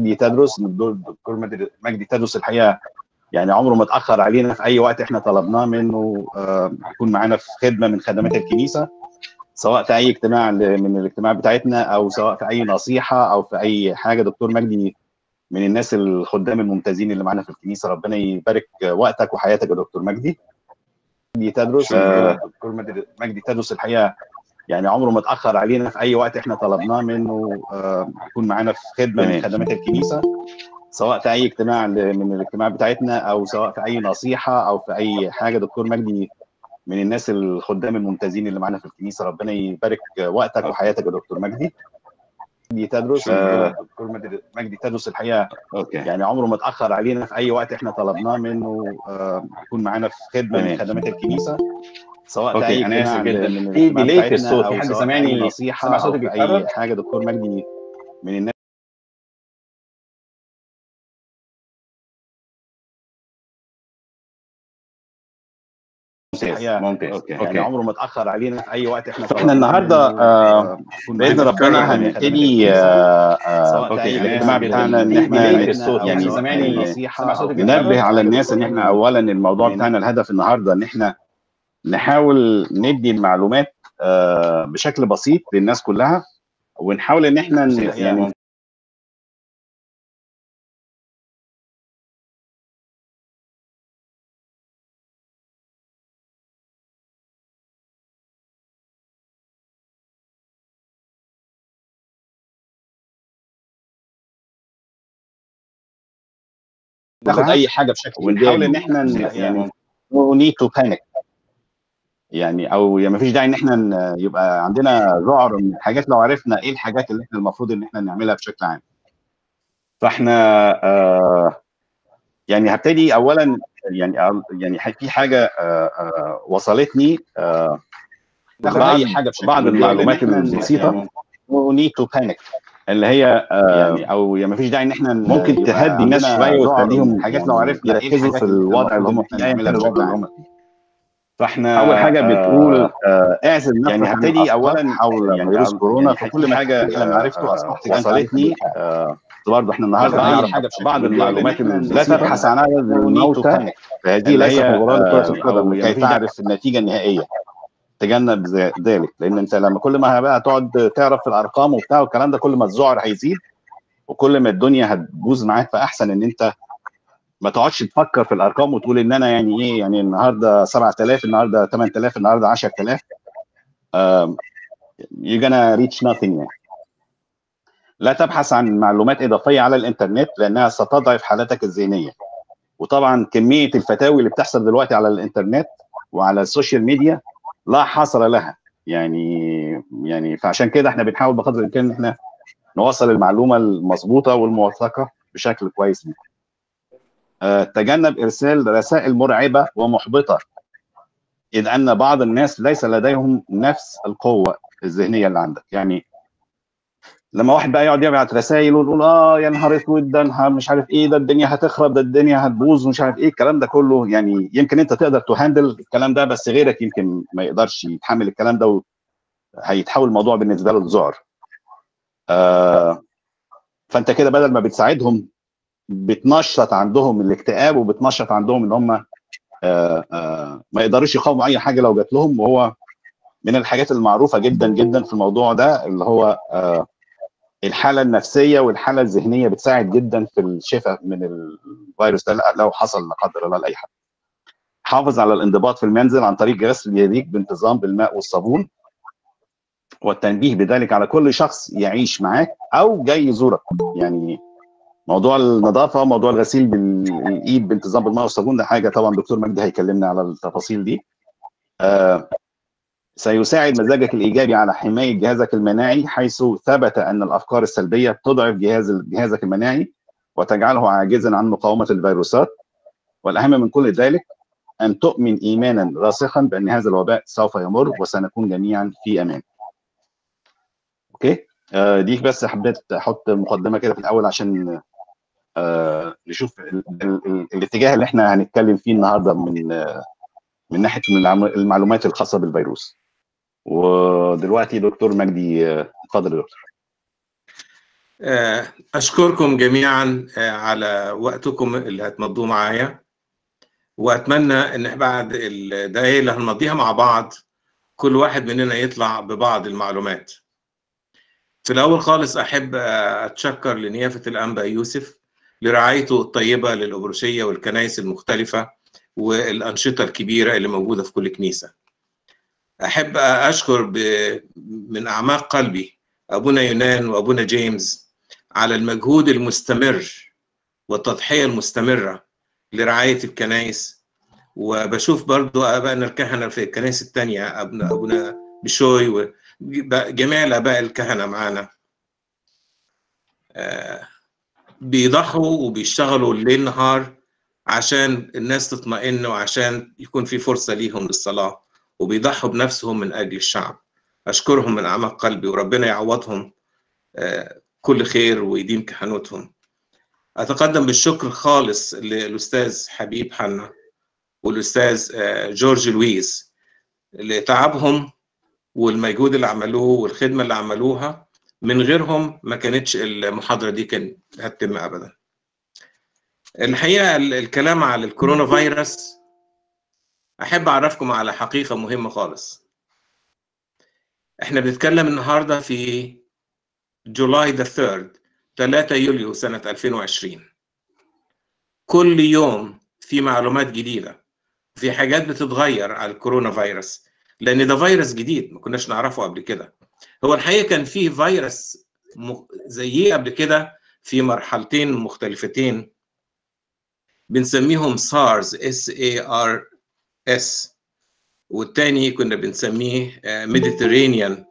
مجدي تدرس الدكتور مجدي تدرس الحقيقه يعني عمره ما اتاخر علينا في اي وقت احنا طلبناه منه يكون معانا في خدمه من خدمات الكنيسه سواء في اي اجتماع من الاجتماع بتاعتنا او سواء في اي نصيحه او في اي حاجه دكتور مجدي من الناس الخدام الممتازين اللي معانا في الكنيسه ربنا يبارك وقتك وحياتك يا دكتور مجدي مجدي تدرس الدكتور مجدي تدرس الحقيقه يعني عمره ما اتاخر علينا في اي وقت احنا طلبناه منه يكون معانا في خدمه من خدمات الكنيسه سواء في اي اجتماع من الاجتماع بتاعتنا او سواء في اي نصيحه او في اي حاجه دكتور مجدي من الناس الخدام الممتازين اللي معانا في الكنيسه ربنا يبارك وقتك وحياتك يا دكتور مجدي مجدي تدرس الدكتور مجدي تدرس الحقيقه اوكي يعني عمره ما اتاخر علينا في اي وقت احنا طلبناه منه يكون معانا في خدمه من خدمات الكنيسه سواء في اي انا اسف اجتماع جدا من في الاجتماع ديلي في بتاعتنا الصوت أو في حد سواء في أي سامعني نصيحه سامع او صوتي في بيتكرر اي حاجه دكتور مجدي من الناس ممتاز ممتاز اوكي يعني اوكي عمره ما اتاخر علينا في اي وقت احنا فاحنا طلبناه النهارده منه آه، يكون باذن معانا في ربنا خدمة من خدمات هنبتدي الكنيسه آه، آه، سواء في اوكي اي الاجتماع اجتماع بتاعنا ان من احنا الاجتماع في بتاعتنا الصوت او يعني سواء في اي سامعني نصيحه سامع او صوتي في ننبه اي على حاجه الناس دكتور ان احنا مجدي اولا الموضوع من بتاعنا الهدف النهارده ان احنا نحاول ندي المعلومات آه، بشكل بسيط للناس كلها ونحاول ان احنا ن- الحقيقه يعني ناخد كلها اي حاجه بشكل ونحاول ان ايجابي احنا ن- يعني يعني no need to panic يعني او يعني ما فيش داعي ان احنا ن- يبقى عندنا ذعر من الحاجات لو عرفنا ايه الحاجات اللي احنا المفروض ان احنا نعملها بشكل عام فاحنا آه يعني هبتدي اولا يعني يعني في حاجه آه آه وصلتني آه ناخد بعض اي حاجه بشكل بعض ايجابي ان المعلومات احنا ن- البسيطه يعني no need to panic اللي هي آه يعني او يعني ما فيش داعي ان احنا ن- ممكن يبقى تهدي الناس عندنا شويه ذعر من وتخليهم الحاجات لو يعني عرفنا ايه يركزوا الحاجات في اللي الوضع اللي المفروض هم ان فيه احنا ايا نعملها كان الوضع بشكل اللي عام هم فيه فاحنا اول حاجه بتقول آه آه، اعزل نفسك يعني عن هبتدي الافكار اولا حول يعني فيروس كورونا يعني فكل في ما حاجه تحكي لما عرفته آه، اصبحت جاهز عليك وصلتني بالفعل آه، برضه احنا النهارده ناخد اي هنعرف حاجه بشكل بعض ايجابي ان المعلومات احنا ن- البسيطه لا تبحث عن عدد no need to الموتى panic فهذه اللي ليست هي مباراه لكره آه، القدم او يعني لكي مفيش داعي تعرف النتيجه النهائيه تجنب ذ- ذلك لان انت لما كل ما بقى تقعد تعرف في الارقام وبتاع والكلام ده كل ما الذعر هيزيد وكل ما الدنيا هتبوظ معاك فاحسن ان انت ما تقعدش تفكر في الارقام وتقول ان انا يعني ايه يعني النهارده 7000 النهارده 8000 النهارده 10000 um, you're gonna reach nothing يعني لا تبحث عن معلومات اضافيه على الانترنت لانها ستضعف حالتك الذهنيه وطبعا كميه الفتاوي اللي بتحصل دلوقتي على الانترنت وعلى السوشيال ميديا لا حصر لها يعني يعني فعشان كده احنا بنحاول بقدر الامكان ان احنا نوصل المعلومه المظبوطه والموثقه بشكل كويس ليك. آه، تجنب ارسال رسائل مرعبه ومحبطه اذ ان بعض الناس ليس لديهم نفس القوه الذهنيه اللي عندك يعني لما واحد بقى يقعد يبعت رسائل ويقول اه يا نهار اسود ده نهار مش عارف ايه ده الدنيا هتخرب ده الدنيا هتبوظ ومش عارف ايه الكلام ده كله يعني يمكن انت تقدر تهندل الكلام ده بس غيرك يمكن ما يقدرش يتحمل الكلام ده وهيتحول الموضوع بالنسبه له لذعر آه فانت كده بدل ما بتساعدهم بتنشط عندهم الاكتئاب وبتنشط عندهم ان هم آه آه ما يقدروش يقاوموا اي حاجه لو جات لهم وهو من الحاجات المعروفه جدا جدا في الموضوع ده اللي هو آه الحاله النفسيه والحاله الذهنيه بتساعد جدا في الشفاء من الفيروس ده لو حصل لا قدر الله لاي حد. حافظ على الانضباط في المنزل عن طريق غسل يديك بانتظام بالماء والصابون والتنبيه بذلك على كل شخص يعيش معاك او جاي يزورك يعني موضوع النظافه موضوع الغسيل بالايد بانتظام بالماء والصابون ده حاجه طبعا دكتور مجدي هيكلمنا على التفاصيل دي آه سيساعد مزاجك الايجابي على حمايه جهازك المناعي حيث ثبت ان الافكار السلبيه تضعف جهاز جهازك المناعي وتجعله عاجزا عن مقاومه الفيروسات والاهم من كل ذلك ان تؤمن ايمانا راسخا بان هذا الوباء سوف يمر وسنكون جميعا في امان. اوكي؟ آه دي بس حبيت احط مقدمه كده في الاول عشان آه نشوف ال ال ال الاتجاه اللي احنا هنتكلم فيه النهارده من آه من ناحيه من المعلومات الخاصه بالفيروس. ودلوقتي دكتور مجدي اتفضل يا دكتور. أشكركم جميعا على وقتكم اللي هتمضوه معايا وأتمنى إن بعد الدقايق اللي هنمضيها مع بعض كل واحد مننا يطلع ببعض المعلومات في الأول خالص أحب أتشكر لنيافة الأنبا يوسف لرعايته الطيبة للأبروشية والكنائس المختلفة والأنشطة الكبيرة اللي موجودة في كل كنيسة أحب أشكر من أعماق قلبي أبونا يونان وأبونا جيمس على المجهود المستمر والتضحية المستمرة لرعاية الكنائس وبشوف برضو أبائنا الكهنة في الكنائس التانية أبونا, أبونا بشوي وجميع الآباء الكهنة معانا بيضحوا وبيشتغلوا الليل نهار عشان الناس تطمئن وعشان يكون في فرصة ليهم للصلاة وبيضحوا بنفسهم من أجل الشعب أشكرهم من أعماق قلبي وربنا يعوضهم كل خير ويديم كهنوتهم أتقدم بالشكر خالص للأستاذ حبيب حنا والأستاذ جورج لويس لتعبهم والمجهود اللي عملوه والخدمة اللي عملوها من غيرهم ما كانتش المحاضرة دي كانت هتتم أبدا الحقيقة الكلام على الكورونا فيروس أحب أعرفكم على حقيقة مهمة خالص احنا بنتكلم النهارده في جولاي ذا 3 3 يوليو سنة 2020 كل يوم في معلومات جديدة في حاجات بتتغير على الكورونا فيروس لأن ده فيروس جديد ما كناش نعرفه قبل كده هو الحقيقة كان فيه فيروس زيه قبل كده في مرحلتين مختلفتين بنسميهم سارز اس اي ار اس والتاني كنا بنسميه ميديترينيان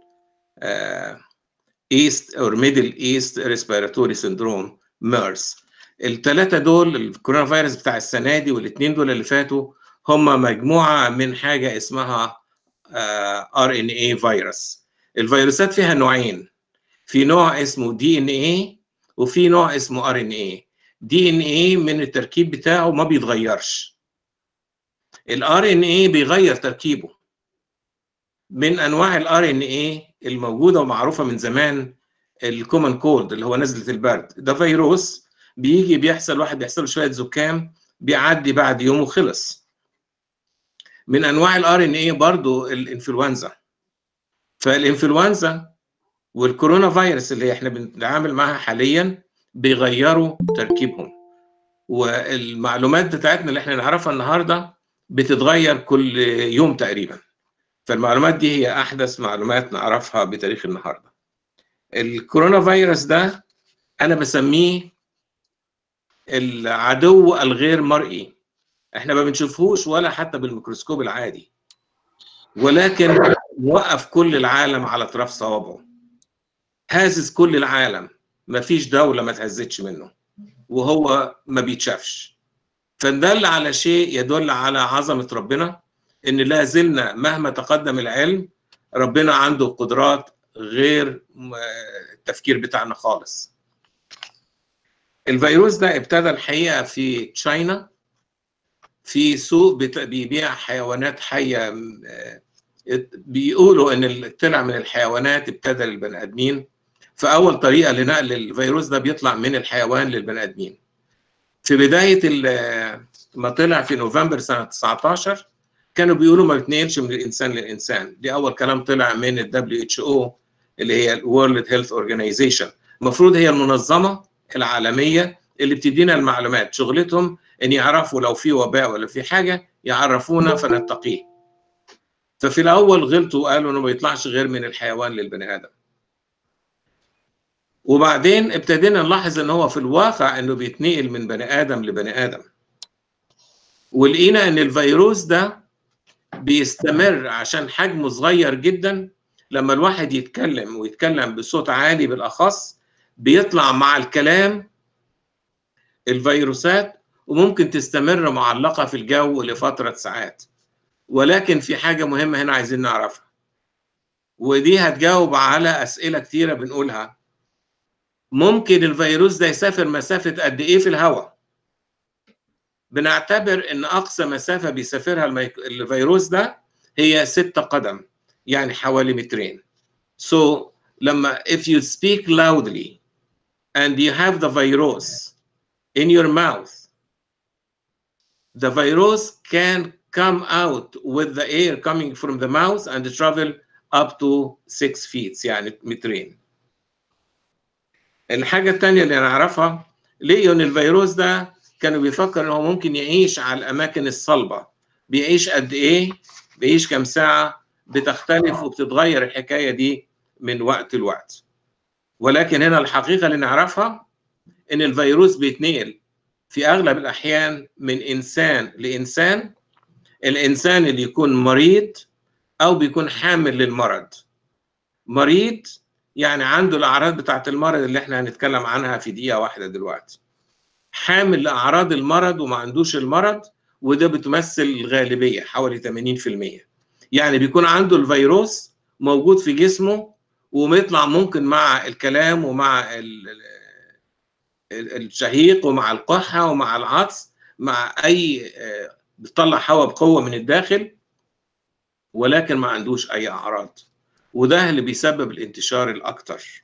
ايست او ميدل ايست ريسبيراتوري سندروم ميرس الثلاثه دول الكورونا فيروس بتاع السنه دي والاثنين دول اللي فاتوا هم مجموعه من حاجه اسمها ار ان اي فيروس الفيروسات فيها نوعين في نوع اسمه دي ان اي وفي نوع اسمه ار ان اي دي ان اي من التركيب بتاعه ما بيتغيرش الار ان اي بيغير تركيبه من انواع الار ان اي الموجوده ومعروفه من زمان الكومن كولد اللي هو نزله البرد ده فيروس بيجي بيحصل واحد بيحصل له شويه زكام بيعدي بعد يوم وخلص من انواع الار ان اي برضه الانفلونزا فالانفلونزا والكورونا فيروس اللي احنا بنتعامل معاها حاليا بيغيروا تركيبهم والمعلومات بتاعتنا اللي احنا نعرفها النهارده بتتغير كل يوم تقريبا فالمعلومات دي هي احدث معلومات نعرفها بتاريخ النهارده الكورونا فيروس ده انا بسميه العدو الغير مرئي احنا ما بنشوفهوش ولا حتى بالميكروسكوب العادي ولكن موقف كل العالم على اطراف صوابعه هازز كل العالم ما فيش دولة ما تهزتش منه وهو ما بيتشافش فدل على شيء يدل على عظمة ربنا ان لا زلنا مهما تقدم العلم ربنا عنده قدرات غير التفكير بتاعنا خالص الفيروس ده ابتدى الحقيقة في تشاينا في سوق بيبيع حيوانات حية بيقولوا ان اللي طلع من الحيوانات ابتدى للبني ادمين فاول طريقه لنقل الفيروس ده بيطلع من الحيوان للبني ادمين في بدايه ما طلع في نوفمبر سنه 19 كانوا بيقولوا ما بيتنقلش من الانسان للانسان دي اول كلام طلع من الدبليو اتش او اللي هي الورلد هيلث اورجانيزيشن المفروض هي المنظمه العالميه اللي بتدينا المعلومات شغلتهم ان يعرفوا لو في وباء ولا في حاجه يعرفونا فنتقيه ففي الاول غلطوا وقالوا انه ما يطلعش غير من الحيوان للبني ادم وبعدين ابتدينا نلاحظ ان هو في الواقع انه بيتنقل من بني ادم لبني ادم ولقينا ان الفيروس ده بيستمر عشان حجمه صغير جدا لما الواحد يتكلم ويتكلم بصوت عالي بالاخص بيطلع مع الكلام الفيروسات وممكن تستمر معلقه في الجو لفتره ساعات ولكن في حاجه مهمه هنا عايزين نعرفها ودي هتجاوب على اسئله كتيره بنقولها ممكن الفيروس ده يسافر مسافه قد ايه في الهواء بنعتبر ان اقصى مسافه بيسافرها الميك... الفيروس ده هي ستة قدم يعني حوالي مترين so لما if you speak loudly and you have the virus in your mouth, the virus can come out with the air coming from the mouth and travel up to 6 feet يعني مترين. الحاجة الثانية اللي نعرفها لقيوا ان الفيروس ده كانوا بيفكر ان هو ممكن يعيش على الاماكن الصلبة. بيعيش قد ايه؟ بيعيش كام ساعة؟ بتختلف وبتتغير الحكاية دي من وقت لوقت. ولكن هنا الحقيقة اللي نعرفها ان الفيروس بيتنقل في اغلب الاحيان من انسان لانسان الانسان اللي يكون مريض او بيكون حامل للمرض مريض يعني عنده الاعراض بتاعت المرض اللي احنا هنتكلم عنها في دقيقه واحده دلوقتي حامل لاعراض المرض وما عندوش المرض وده بتمثل الغالبيه حوالي 80% يعني بيكون عنده الفيروس موجود في جسمه ويطلع ممكن مع الكلام ومع الشهيق ومع القحه ومع العطس مع اي بتطلع هواء بقوه من الداخل ولكن ما عندوش اي اعراض وده اللي بيسبب الانتشار الاكثر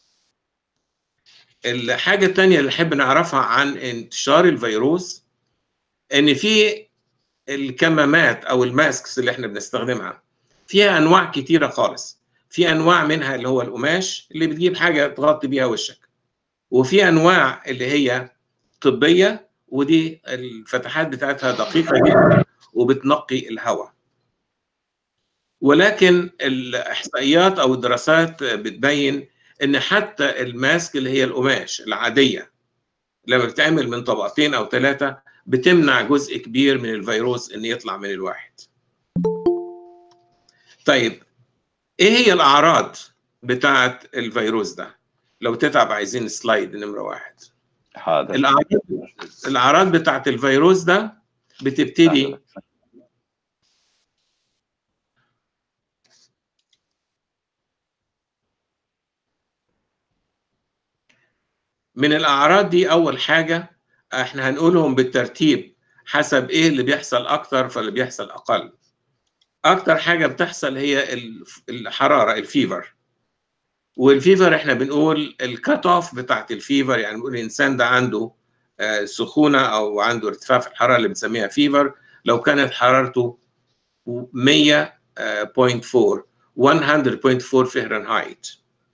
الحاجه الثانيه اللي نحب نعرفها عن انتشار الفيروس ان في الكمامات او الماسكس اللي احنا بنستخدمها فيها انواع كتيره خالص في انواع منها اللي هو القماش اللي بتجيب حاجه تغطي بيها وشك وفي انواع اللي هي طبيه ودي الفتحات بتاعتها دقيقه جدا وبتنقي الهواء ولكن الاحصائيات او الدراسات بتبين ان حتى الماسك اللي هي القماش العاديه لما بتعمل من طبقتين او ثلاثه بتمنع جزء كبير من الفيروس ان يطلع من الواحد طيب ايه هي الاعراض بتاعت الفيروس ده لو تتعب عايزين سلايد نمره واحد حاضر الاعراض الاعراض بتاعت الفيروس ده بتبتدي من الاعراض دي اول حاجه احنا هنقولهم بالترتيب حسب ايه اللي بيحصل اكتر فاللي بيحصل اقل اكتر حاجه بتحصل هي الحراره الفيفر والفيفر احنا بنقول الكات اوف بتاعت الفيفر يعني بنقول الانسان ده عنده سخونه او عنده ارتفاع في الحراره اللي بنسميها فيفر لو كانت حرارته 100.4 100.4 فهرنهايت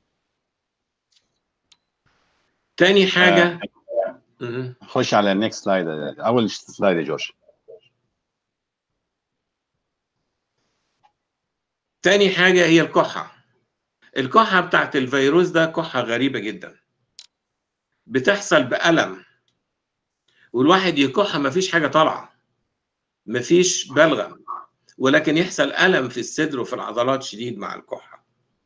تاني حاجه خش على النكست سلايد اول سلايد يا جورج تاني حاجه هي الكحه الكحه بتاعت الفيروس ده كحه غريبه جدا بتحصل بألم والواحد يكح مفيش حاجه طالعه مفيش بلغم ولكن يحصل ألم في الصدر وفي العضلات شديد مع الكحه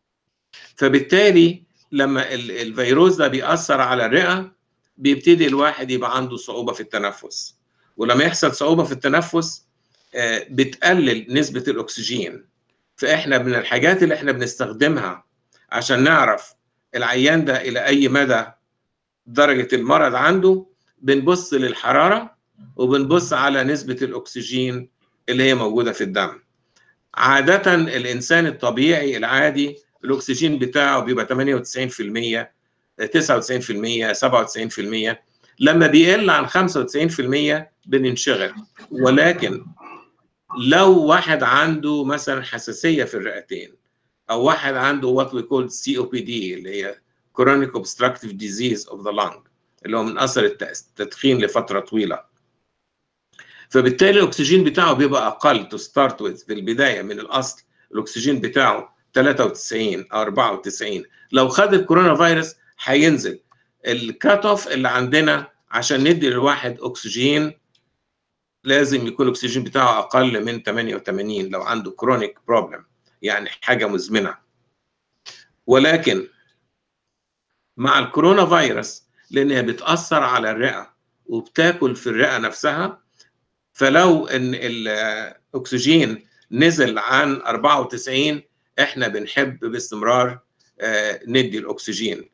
فبالتالي لما الفيروس ده بيأثر على الرئه بيبتدي الواحد يبقى عنده صعوبه في التنفس ولما يحصل صعوبه في التنفس بتقلل نسبه الاكسجين فاحنا من الحاجات اللي احنا بنستخدمها عشان نعرف العيان ده الى اي مدى درجه المرض عنده بنبص للحراره وبنبص على نسبه الاكسجين اللي هي موجوده في الدم عاده الانسان الطبيعي العادي الاكسجين بتاعه بيبقى 98% 99% 97% لما بيقل عن 95% بننشغل ولكن لو واحد عنده مثلا حساسيه في الرئتين او واحد عنده what we call COPD اللي هي chronic obstructive disease of the lung اللي هو من اثر التدخين لفتره طويله فبالتالي الاكسجين بتاعه بيبقى اقل to start with في البدايه من الاصل الاكسجين بتاعه 93 او 94 لو خد الكورونا فيروس هينزل الكات اوف اللي عندنا عشان ندي للواحد اكسجين لازم يكون الاكسجين بتاعه اقل من 88 لو عنده كرونيك بروبلم يعني حاجه مزمنه ولكن مع الكورونا فيروس لانها بتاثر على الرئه وبتاكل في الرئه نفسها فلو ان الاكسجين نزل عن 94 احنا بنحب باستمرار ندي الاكسجين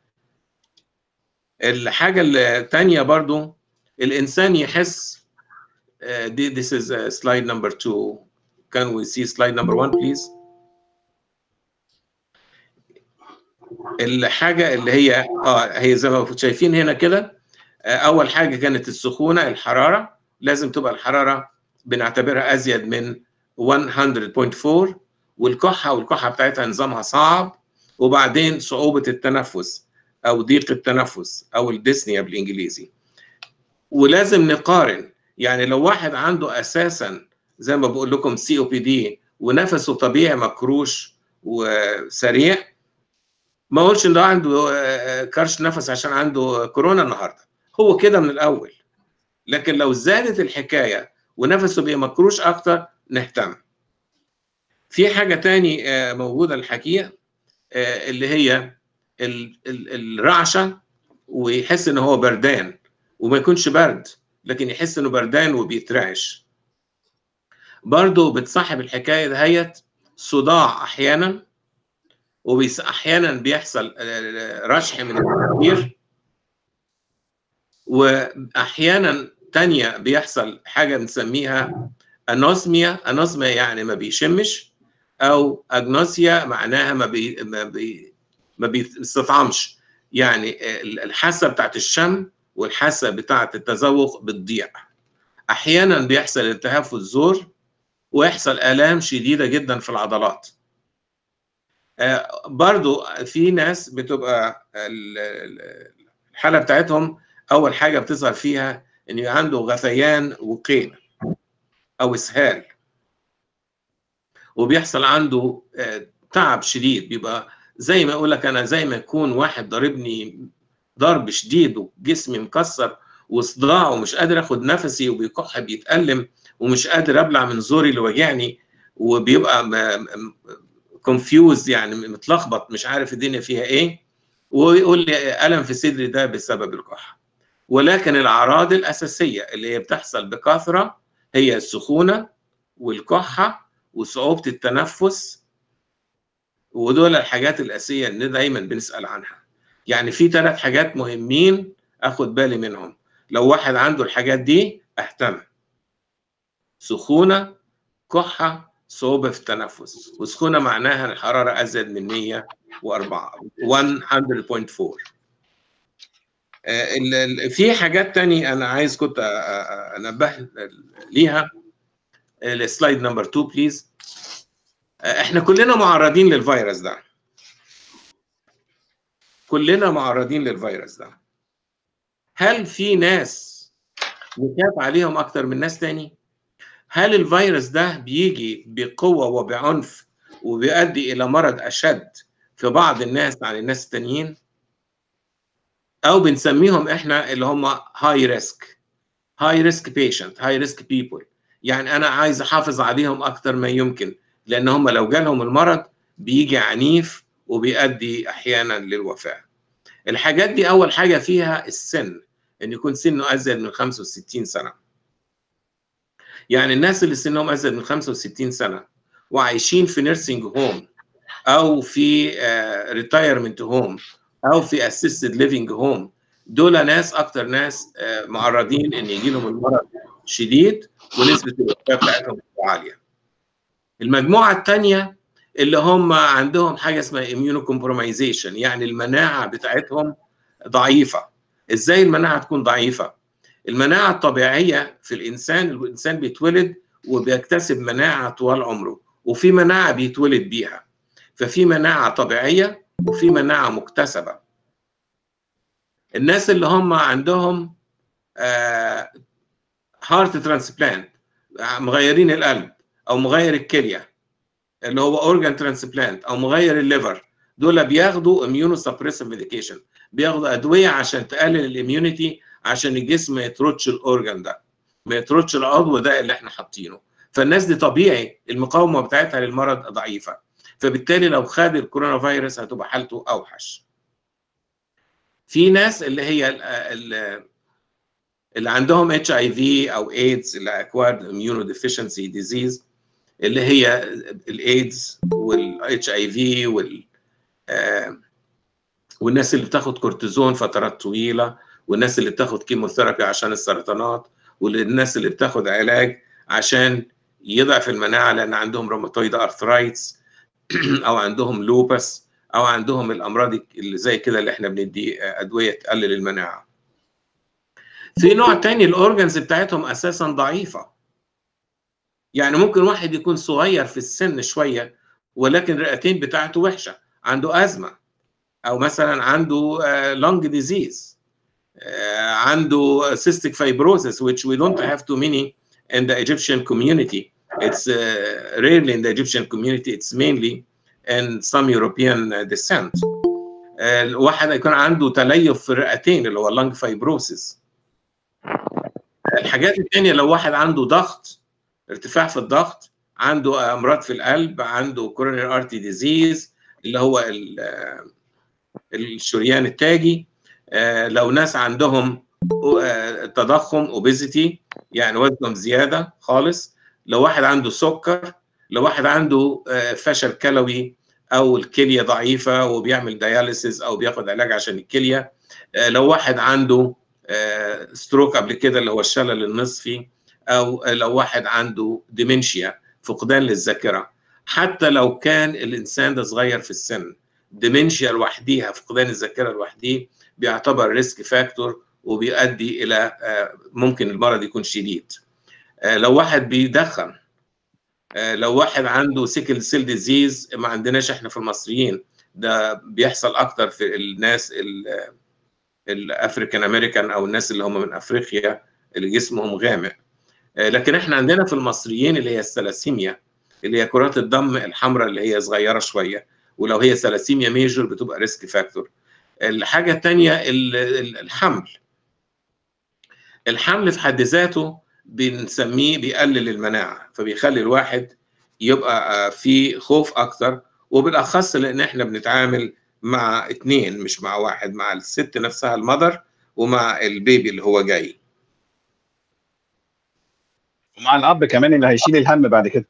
الحاجه الثانيه برضو الانسان يحس this is slide number two can we see slide number one please الحاجه اللي هي اه هي زي ما شايفين هنا كده آه اول حاجه كانت السخونه الحراره لازم تبقى الحراره بنعتبرها ازيد من 100.4 والكحه والكحه بتاعتها نظامها صعب وبعدين صعوبه التنفس او ضيق التنفس او الديسنيا بالانجليزي ولازم نقارن يعني لو واحد عنده اساسا زي ما بقول لكم سي او بي دي ونفسه طبيعي مكروش وسريع ما اقولش ان ده عنده كرش نفس عشان عنده كورونا النهارده هو كده من الاول لكن لو زادت الحكايه ونفسه بقى مكروش اكتر نهتم في حاجه تاني موجوده الحقيقه اللي هي الرعشه ويحس ان هو بردان وما يكونش برد لكن يحس انه بردان وبيترعش برضه بتصاحب الحكايه دهيت صداع احيانا وبيس احيانا بيحصل رشح من التفكير واحيانا تانية بيحصل حاجه بنسميها انوسميا انوسميا يعني ما بيشمش او اجنوسيا معناها ما بي ما بي ما بيستطعمش يعني الحاسه بتاعت الشم والحاسه بتاعت التذوق بتضيع احيانا بيحصل التهاب في الزور ويحصل الام شديده جدا في العضلات برضو في ناس بتبقى الحاله بتاعتهم اول حاجه بتظهر فيها ان عنده غثيان وقيء او اسهال وبيحصل عنده تعب شديد بيبقى زي ما اقول لك انا زي ما يكون واحد ضاربني ضرب شديد وجسمي مكسر وصداع ومش قادر اخد نفسي وبيكح بيتألم ومش قادر ابلع من زوري اللي واجعني وبيبقى كونفيوز يعني متلخبط مش عارف الدنيا فيها ايه ويقول لي الم في صدري ده بسبب الكحه ولكن الاعراض الاساسيه اللي هي بتحصل بكثره هي السخونه والكحه وصعوبه التنفس ودول الحاجات الاساسيه اللي دايما بنسال عنها يعني في ثلاث حاجات مهمين اخد بالي منهم لو واحد عنده الحاجات دي اهتم سخونه كحه صعوبه في التنفس وسخونه معناها الحراره ازيد من 104 100.4 في حاجات تاني انا عايز كنت انبه ليها السلايد نمبر 2 بليز احنا كلنا معرضين للفيروس ده كلنا معرضين للفيروس ده هل في ناس نخاف عليهم اكتر من ناس تاني هل الفيروس ده بيجي بقوه وبعنف وبيؤدي الى مرض اشد في بعض الناس عن الناس التانيين او بنسميهم احنا اللي هم هاي ريسك هاي ريسك بيشنت هاي ريسك بيبل يعني انا عايز احافظ عليهم اكتر ما يمكن لان هم لو جالهم المرض بيجي عنيف وبيؤدي احيانا للوفاه الحاجات دي اول حاجه فيها السن ان يكون سنه ازيد من 65 سنه يعني الناس اللي سنهم ازيد من 65 سنه وعايشين في نيرسينج هوم او في ريتايرمنت هوم او في اسيستد ليفنج هوم دول ناس اكتر ناس معرضين ان يجي لهم المرض شديد ونسبه الوفاه بتاعتهم عاليه المجموعه الثانيه اللي هم عندهم حاجه اسمها اميونو كومبرومايزيشن يعني المناعه بتاعتهم ضعيفه ازاي المناعه تكون ضعيفه المناعه الطبيعيه في الانسان الانسان بيتولد وبيكتسب مناعه طوال عمره وفي مناعه بيتولد بيها ففي مناعه طبيعيه وفي مناعه مكتسبه الناس اللي هم عندهم هارت ترانسبلانت مغيرين القلب او مغير الكليه اللي هو اورجان ترانسبلانت او مغير الليفر دول بياخدوا اميونو سبريسيف ميديكيشن بياخدوا ادويه عشان تقلل الاميونيتي عشان الجسم ما يطردش الاورجان ده ما يطردش العضو ده اللي احنا حاطينه فالناس دي طبيعي المقاومه بتاعتها للمرض ضعيفه فبالتالي لو خد الكورونا فيروس هتبقى حالته اوحش في ناس اللي هي اللي عندهم اتش اي في او ايدز اللي اكوارد اميونو ديفيشنسي ديزيز اللي هي الايدز والاتش اي في وال والناس اللي بتاخد كورتيزون فترات طويله والناس اللي بتاخد كيموثيرابي عشان السرطانات والناس اللي بتاخد علاج عشان يضعف المناعه لان عندهم روماتويد ارثرايتس او عندهم لوبس او عندهم الامراض اللي زي كده اللي احنا بندي ادويه تقلل المناعه في نوع تاني الاورجنز بتاعتهم اساسا ضعيفه يعني ممكن واحد يكون صغير في السن شويه ولكن الرئتين بتاعته وحشه عنده ازمه او مثلا عنده لونج ديزيز عنده cystic fibrosis which we don't have too many in the Egyptian community it's uh, rarely in the Egyptian community it's mainly in some European descent الواحد يكون عنده تليف في الرئتين اللي هو lung fibrosis الحاجات الثانيه لو واحد عنده ضغط ارتفاع في الضغط عنده امراض في القلب عنده coronary artery disease اللي هو الشريان التاجي لو ناس عندهم تضخم اوبيزيتي يعني وزنهم زياده خالص لو واحد عنده سكر لو واحد عنده فشل كلوي او الكليه ضعيفه وبيعمل دياليسيس او بياخد علاج عشان الكليه لو واحد عنده ستروك قبل كده اللي هو الشلل النصفي او لو واحد عنده ديمنشيا فقدان للذاكره حتى لو كان الانسان ده صغير في السن ديمنشيا لوحديها فقدان الذاكره لوحديه بيعتبر ريسك فاكتور وبيؤدي الى ممكن المرض يكون شديد لو واحد بيدخن لو واحد عنده سيكل سيل ديزيز ما عندناش احنا في المصريين ده بيحصل اكتر في الناس الافريكان امريكان او الناس اللي هم من افريقيا اللي جسمهم غامق لكن احنا عندنا في المصريين اللي هي الثلاسيميا اللي هي كرات الدم الحمراء اللي هي صغيره شويه ولو هي ثلاسيميا ميجور بتبقى ريسك فاكتور الحاجه الثانيه الحمل الحمل في حد ذاته بنسميه بيقلل المناعه فبيخلي الواحد يبقى في خوف اكتر وبالاخص لان احنا بنتعامل مع اثنين مش مع واحد مع الست نفسها المذر ومع البيبي اللي هو جاي ومع الاب كمان اللي هيشيل الهم بعد كده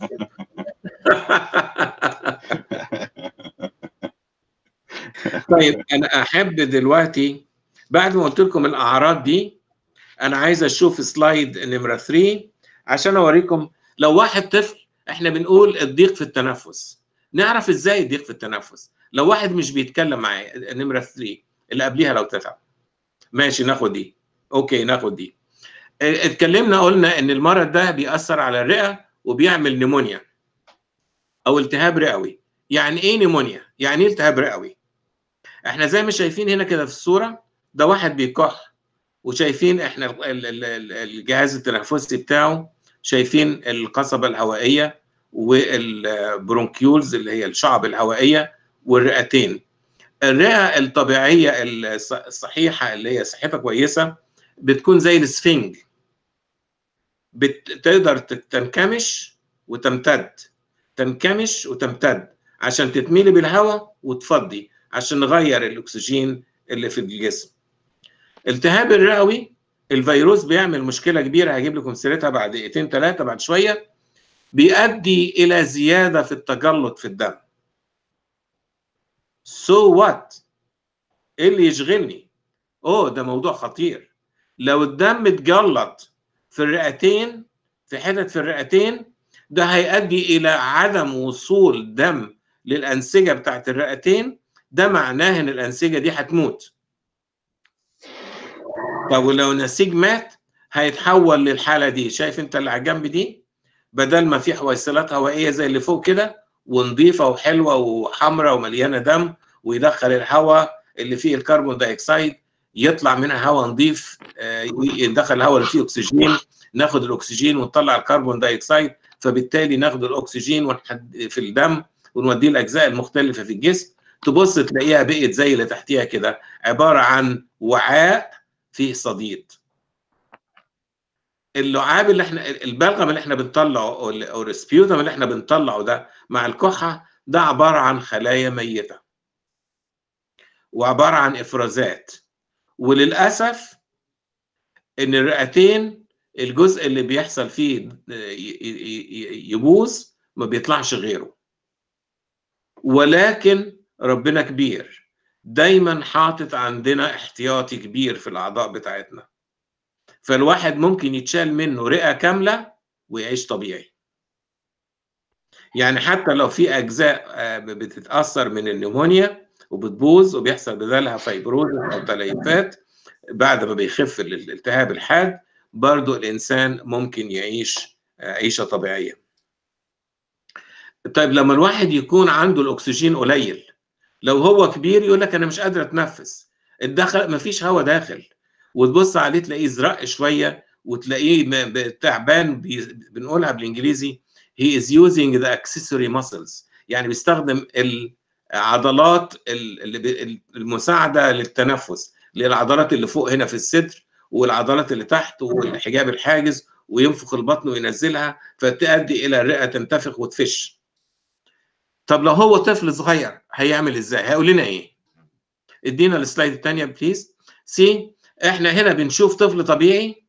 طيب انا احب دلوقتي بعد ما قلت لكم الاعراض دي انا عايز اشوف سلايد نمره 3 عشان اوريكم لو واحد طفل احنا بنقول الضيق في التنفس نعرف ازاي الضيق في التنفس لو واحد مش بيتكلم معايا نمره 3 اللي قبليها لو تتعب ماشي ناخد دي اوكي ناخد دي اتكلمنا قلنا ان المرض ده بيأثر على الرئه وبيعمل نيمونيا او التهاب رئوي يعني ايه نيمونيا يعني ايه التهاب رئوي احنا زي ما شايفين هنا كده في الصوره ده واحد بيكح وشايفين احنا الجهاز التنفسي بتاعه شايفين القصبه الهوائيه والبرونكيولز اللي هي الشعب الهوائيه والرئتين الرئه الطبيعيه الصحيحه اللي هي صحتها كويسه بتكون زي السفنج بتقدر تنكمش وتمتد تنكمش وتمتد عشان تتميلي بالهواء وتفضي عشان نغير الاكسجين اللي في الجسم التهاب الرئوي الفيروس بيعمل مشكله كبيره هجيب لكم سيرتها بعد دقيقتين ثلاثه بعد شويه بيؤدي الى زياده في التجلط في الدم سو so وات ايه اللي يشغلني اوه ده موضوع خطير لو الدم اتجلط في الرئتين في حتت في الرئتين ده هيؤدي الى عدم وصول دم للانسجه بتاعت الرئتين ده معناه ان الانسجه دي هتموت طب ولو النسيج مات هيتحول للحاله دي شايف انت اللي على الجنب دي بدل ما في حويصلات هوائيه زي اللي فوق كده ونظيفه وحلوه وحمراء ومليانه دم ويدخل الهواء اللي فيه الكربون دايوكسيد يطلع منها هواء نظيف يدخل الهواء اللي فيه اكسجين ناخد الاكسجين ونطلع الكربون دايوكسيد فبالتالي ناخد الاكسجين في الدم ونوديه الاجزاء المختلفه في الجسم تبص تلاقيها بقت زي اللي تحتيها كده عباره عن وعاء فيه صديد اللعاب اللي احنا البلغم اللي احنا بنطلعه او السبيوتم اللي احنا بنطلعه ده مع الكحه ده عباره عن خلايا ميته وعباره عن افرازات وللاسف ان الرئتين الجزء اللي بيحصل فيه يبوظ ما بيطلعش غيره ولكن ربنا كبير دايما حاطط عندنا احتياطي كبير في الاعضاء بتاعتنا فالواحد ممكن يتشال منه رئه كامله ويعيش طبيعي يعني حتى لو في اجزاء بتتاثر من النمونيا وبتبوظ وبيحصل بدالها فيبروز او تليفات بعد ما بيخف الالتهاب الحاد برضو الانسان ممكن يعيش عيشه طبيعيه طيب لما الواحد يكون عنده الاكسجين قليل لو هو كبير يقول لك انا مش قادر اتنفس الدخل مفيش هواء داخل وتبص عليه تلاقيه زرق شويه وتلاقيه تعبان بنقولها بالانجليزي he is using the accessory muscles يعني بيستخدم العضلات المساعده للتنفس للعضلات اللي فوق هنا في الصدر والعضلات اللي تحت والحجاب الحاجز وينفخ البطن وينزلها فتؤدي الى الرئه تنتفخ وتفش طب لو هو طفل صغير هيعمل ازاي هيقول لنا ايه ادينا السلايد الثانيه بليز سي احنا هنا بنشوف طفل طبيعي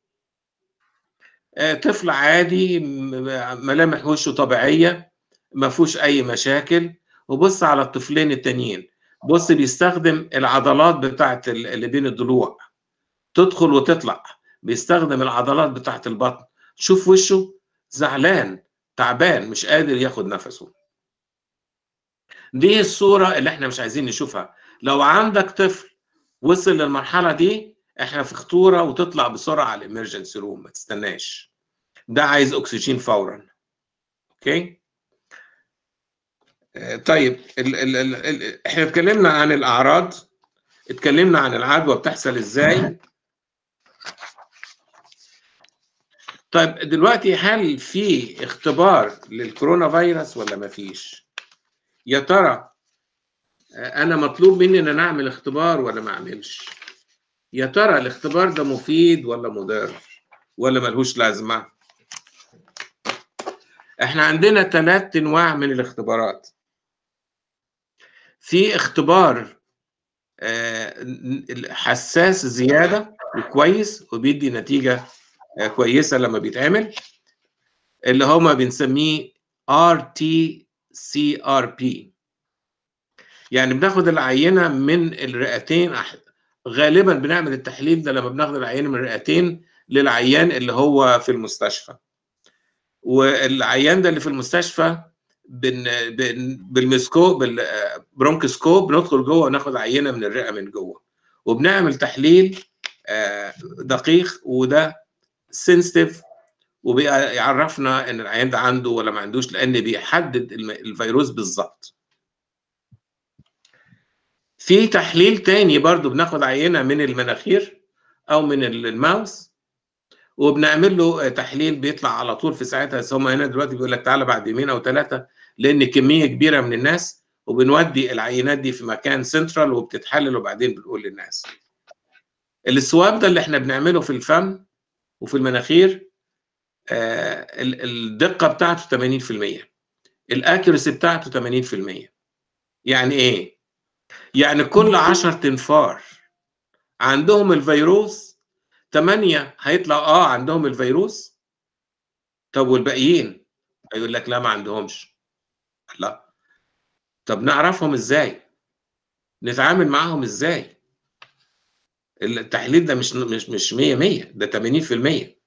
طفل عادي ملامح وشه طبيعيه ما فيهوش اي مشاكل وبص على الطفلين التانيين بص بيستخدم العضلات بتاعت اللي بين الضلوع تدخل وتطلع بيستخدم العضلات بتاعت البطن شوف وشه زعلان تعبان مش قادر ياخد نفسه دي الصورة اللي احنا مش عايزين نشوفها لو عندك طفل وصل للمرحلة دي احنا في خطورة وتطلع بسرعة على الامرجنسي روم ما تستناش ده عايز اكسجين فورا اوكي طيب ال ال ال ال احنا اتكلمنا عن الاعراض اتكلمنا عن العدوى بتحصل ازاي طيب دلوقتي هل في اختبار للكورونا فيروس ولا ما فيش يا ترى انا مطلوب مني ان انا اعمل اختبار ولا ما اعملش يا ترى الاختبار ده مفيد ولا مضر ولا ملهوش لازمه احنا عندنا ثلاث انواع من الاختبارات في اختبار حساس زياده وكويس وبيدي نتيجه كويسه لما بيتعمل اللي هما بنسميه RT-CRP يعني بناخد العينه من الرئتين غالبا بنعمل التحليل ده لما بناخد العينه من الرئتين للعيان اللي هو في المستشفى والعيان ده اللي في المستشفى بن بن بالمسكوب بالبرونكسكوب بندخل جوه وناخد عينه من الرئه من جوه وبنعمل تحليل دقيق وده سنسيتيف وبيعرفنا ان العيان ده عنده ولا ما عندوش لان بيحدد الفيروس بالظبط في تحليل تاني برضو بناخد عينه من المناخير او من الماوس وبنعمل له تحليل بيطلع على طول في ساعتها بس هم هنا دلوقتي بيقول لك تعالى بعد يومين او ثلاثه لان كميه كبيره من الناس وبنودي العينات دي في مكان سنترال وبتتحلل وبعدين بنقول للناس السواب ده اللي احنا بنعمله في الفم وفي المناخير آه الدقه بتاعته 80% الاكيرسي بتاعته 80% يعني ايه يعني كل 10 تنفار عندهم الفيروس 8 هيطلع اه عندهم الفيروس طب والباقيين هيقول لك لا ما عندهمش لا طب نعرفهم ازاي نتعامل معاهم ازاي التحليل ده مش مش مش 100 100 ده 80%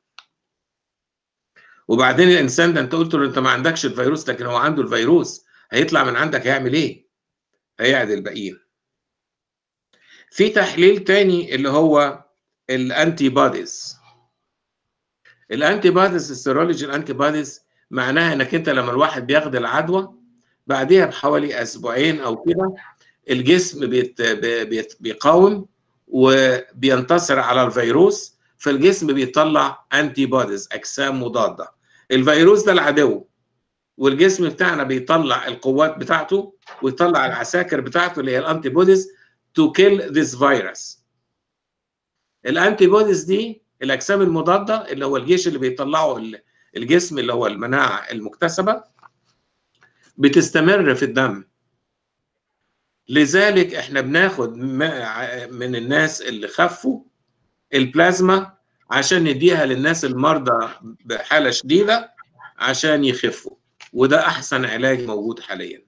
وبعدين الانسان ده انت قلت له انت ما عندكش الفيروس لكن هو عنده الفيروس هيطلع من عندك هيعمل ايه؟ هيعدي الباقيين. في تحليل تاني اللي هو الانتي بوديز. الانتي بوديز السيرولوجي الانتي بوديز معناها انك انت لما الواحد بياخد العدوى بعديها بحوالي اسبوعين او كده الجسم بيت بيت بيقاوم وبينتصر على الفيروس فالجسم بيطلع انتي بوديز اجسام مضاده الفيروس ده العدو والجسم بتاعنا بيطلع القوات بتاعته ويطلع العساكر بتاعته اللي هي الانتي بوديز تو كيل ذيس فيروس الانتي بوديز دي الاجسام المضاده اللي هو الجيش اللي بيطلعه الجسم اللي هو المناعه المكتسبه بتستمر في الدم لذلك احنا بناخد من الناس اللي خفوا البلازما عشان نديها للناس المرضى بحاله شديده عشان يخفوا وده احسن علاج موجود حاليا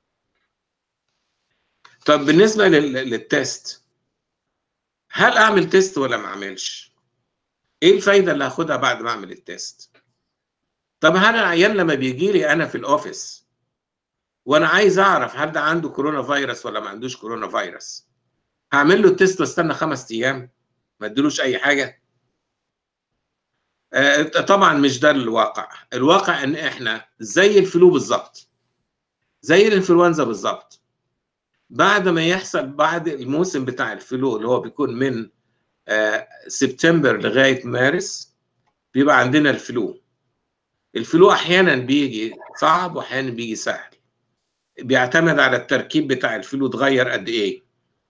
طب بالنسبه للتست هل اعمل تيست ولا ما اعملش ايه الفايده اللي هاخدها بعد ما اعمل التيست طب هل العيان لما بيجي لي انا في الاوفيس وانا عايز اعرف هل ده عنده كورونا فيروس ولا ما عندوش كورونا فيروس هعمل له التيست واستنى خمس ايام ما اديلوش اي حاجه آه، طبعا مش ده الواقع الواقع ان احنا زي الفلو بالظبط زي الانفلونزا بالظبط بعد ما يحصل بعد الموسم بتاع الفلو اللي هو بيكون من آه، سبتمبر لغايه مارس بيبقى عندنا الفلو الفلو احيانا بيجي صعب واحيانا بيجي سهل بيعتمد على التركيب بتاع الفلو اتغير قد ايه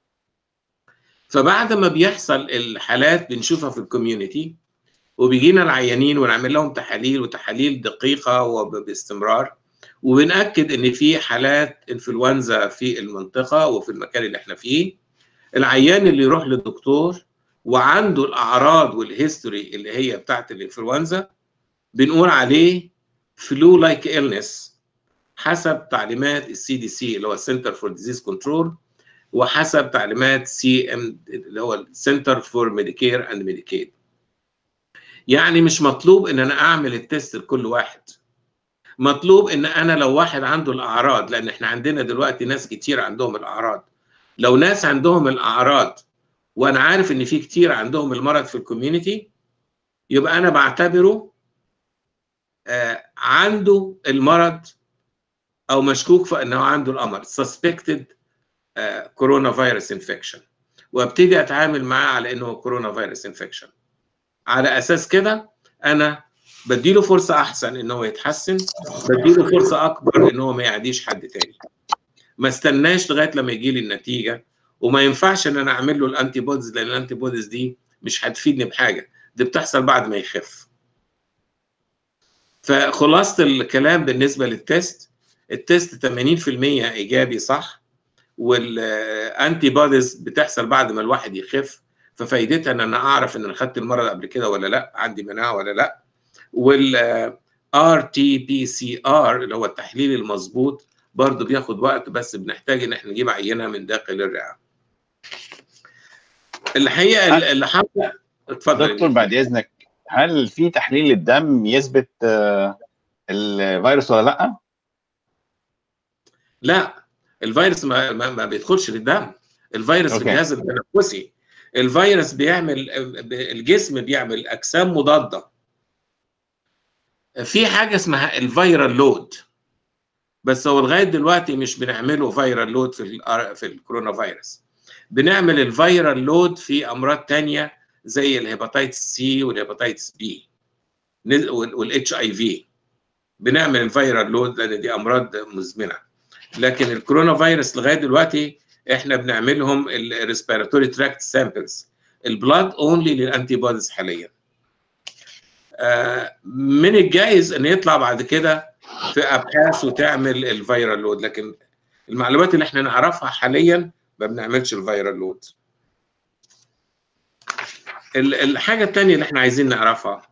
فبعد ما بيحصل الحالات بنشوفها في الكوميونتي وبيجينا العيانين ونعمل لهم تحاليل وتحاليل دقيقه وباستمرار وبنأكد ان في حالات انفلونزا في المنطقه وفي المكان اللي احنا فيه العيان اللي يروح للدكتور وعنده الاعراض والهيستوري اللي هي بتاعت الانفلونزا بنقول عليه فلو لايك illness حسب تعليمات السي دي سي اللي هو السنتر فور ديزيز كنترول وحسب تعليمات سي ام اللي هو السنتر فور ميديكير اند ميديكيد يعني مش مطلوب ان انا اعمل التست لكل واحد مطلوب ان انا لو واحد عنده الاعراض لان احنا عندنا دلوقتي ناس كتير عندهم الاعراض لو ناس عندهم الاعراض وانا عارف ان في كتير عندهم المرض في الكوميونتي يبقى انا بعتبره آه عنده المرض او مشكوك في انه عنده الامر suspected كورونا فيروس انفكشن وابتدي اتعامل معاه على انه كورونا فيروس انفكشن على اساس كده انا بديله فرصه احسن ان هو يتحسن بديله فرصه اكبر ان هو ما يعديش حد تاني ما استناش لغايه لما يجي لي النتيجه وما ينفعش ان انا اعمل له الانتي بوديز لان الانتي بوديز دي مش هتفيدني بحاجه دي بتحصل بعد ما يخف فخلاصه الكلام بالنسبه للتست التست 80% ايجابي صح والانتي بوديز بتحصل بعد ما الواحد يخف ففايدتها ان انا اعرف ان انا خدت المرض قبل كده ولا لا عندي مناعه ولا لا وال ار تي بي سي ار اللي هو التحليل المظبوط برضه بياخد وقت بس بنحتاج ان احنا نجيب عينه من داخل الرئه الحقيقه اللي حصل اتفضل دكتور بعد اذنك هل في تحليل الدم يثبت الفيروس ولا لا؟ لا الفيروس ما, ما, ما بيدخلش للدم الفيروس في الجهاز التنفسي الفيروس بيعمل الجسم بيعمل اجسام مضاده في حاجه اسمها الفيرال لود بس هو لغايه دلوقتي مش بنعمله فيرال لود في في الكورونا فيروس بنعمل الفيرال لود في امراض تانية زي الهيباتيتس سي والهيباتيتس بي والاتش اي في بنعمل الفيرال لود لان دي امراض مزمنه لكن الكورونا فيروس لغايه دلوقتي احنا بنعملهم الريسبيراتوري تراكت سامبلز البلاد اونلي للانتي بوديز حاليا آه من الجائز ان يطلع بعد كده في ابحاث وتعمل الفيرال لود لكن المعلومات اللي احنا نعرفها حاليا ما بنعملش الفيرال لود الحاجه الثانيه اللي احنا عايزين نعرفها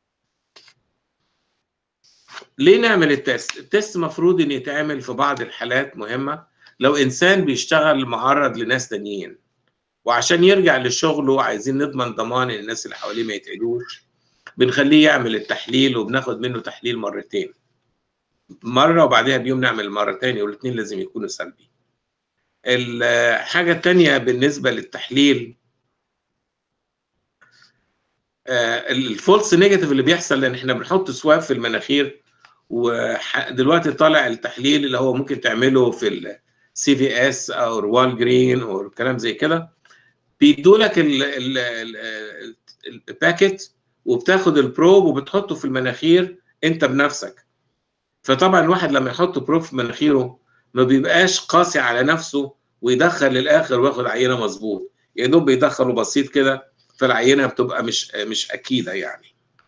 ليه نعمل التست التست مفروض ان يتعمل في بعض الحالات مهمه لو انسان بيشتغل معرض لناس تانيين وعشان يرجع لشغله عايزين نضمن ضمان الناس اللي حواليه ما يتعدوش بنخليه يعمل التحليل وبناخد منه تحليل مرتين مره وبعدها بيوم نعمل مره تاني والاثنين لازم يكونوا سلبي الحاجه الثانيه بالنسبه للتحليل الفولس نيجاتيف اللي بيحصل لان احنا بنحط سواب في المناخير ودلوقتي طالع التحليل اللي هو ممكن تعمله في السي في اس او وال جرين او كلام زي كده بيدوا لك الباكت وبتاخد البروب وبتحطه في المناخير انت بنفسك فطبعا الواحد لما يحط بروب في مناخيره ما بيبقاش قاسي على نفسه ويدخل للاخر وياخد عينه مظبوط يا دوب بيدخله بسيط كده فالعينه بتبقى مش مش اكيده يعني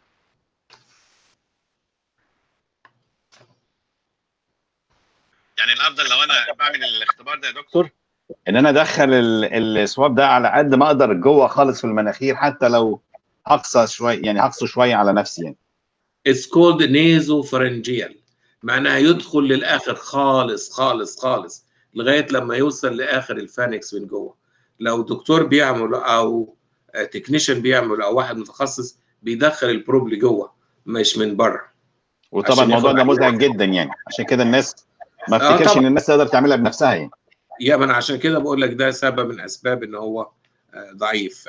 يعني الافضل لو انا بعمل الاختبار ده يا دكتور ان انا ادخل السواب ده على قد ما اقدر جوه خالص في المناخير حتى لو هقصى شويه يعني هقصه شويه على نفسي يعني It's called nasopharyngeal معناها يدخل للاخر خالص خالص خالص لغايه لما يوصل لاخر الفانكس من جوه لو دكتور بيعمل او تكنيشن بيعمل او واحد متخصص بيدخل البروب لجوه مش من بره وطبعا الموضوع ده مزعج جدا يعني عشان كده الناس ما آه، افتكرش طبعاً. ان الناس تقدر تعملها بنفسها يعني يا من عشان كده بقول لك ده سبب من اسباب ان هو آه، ضعيف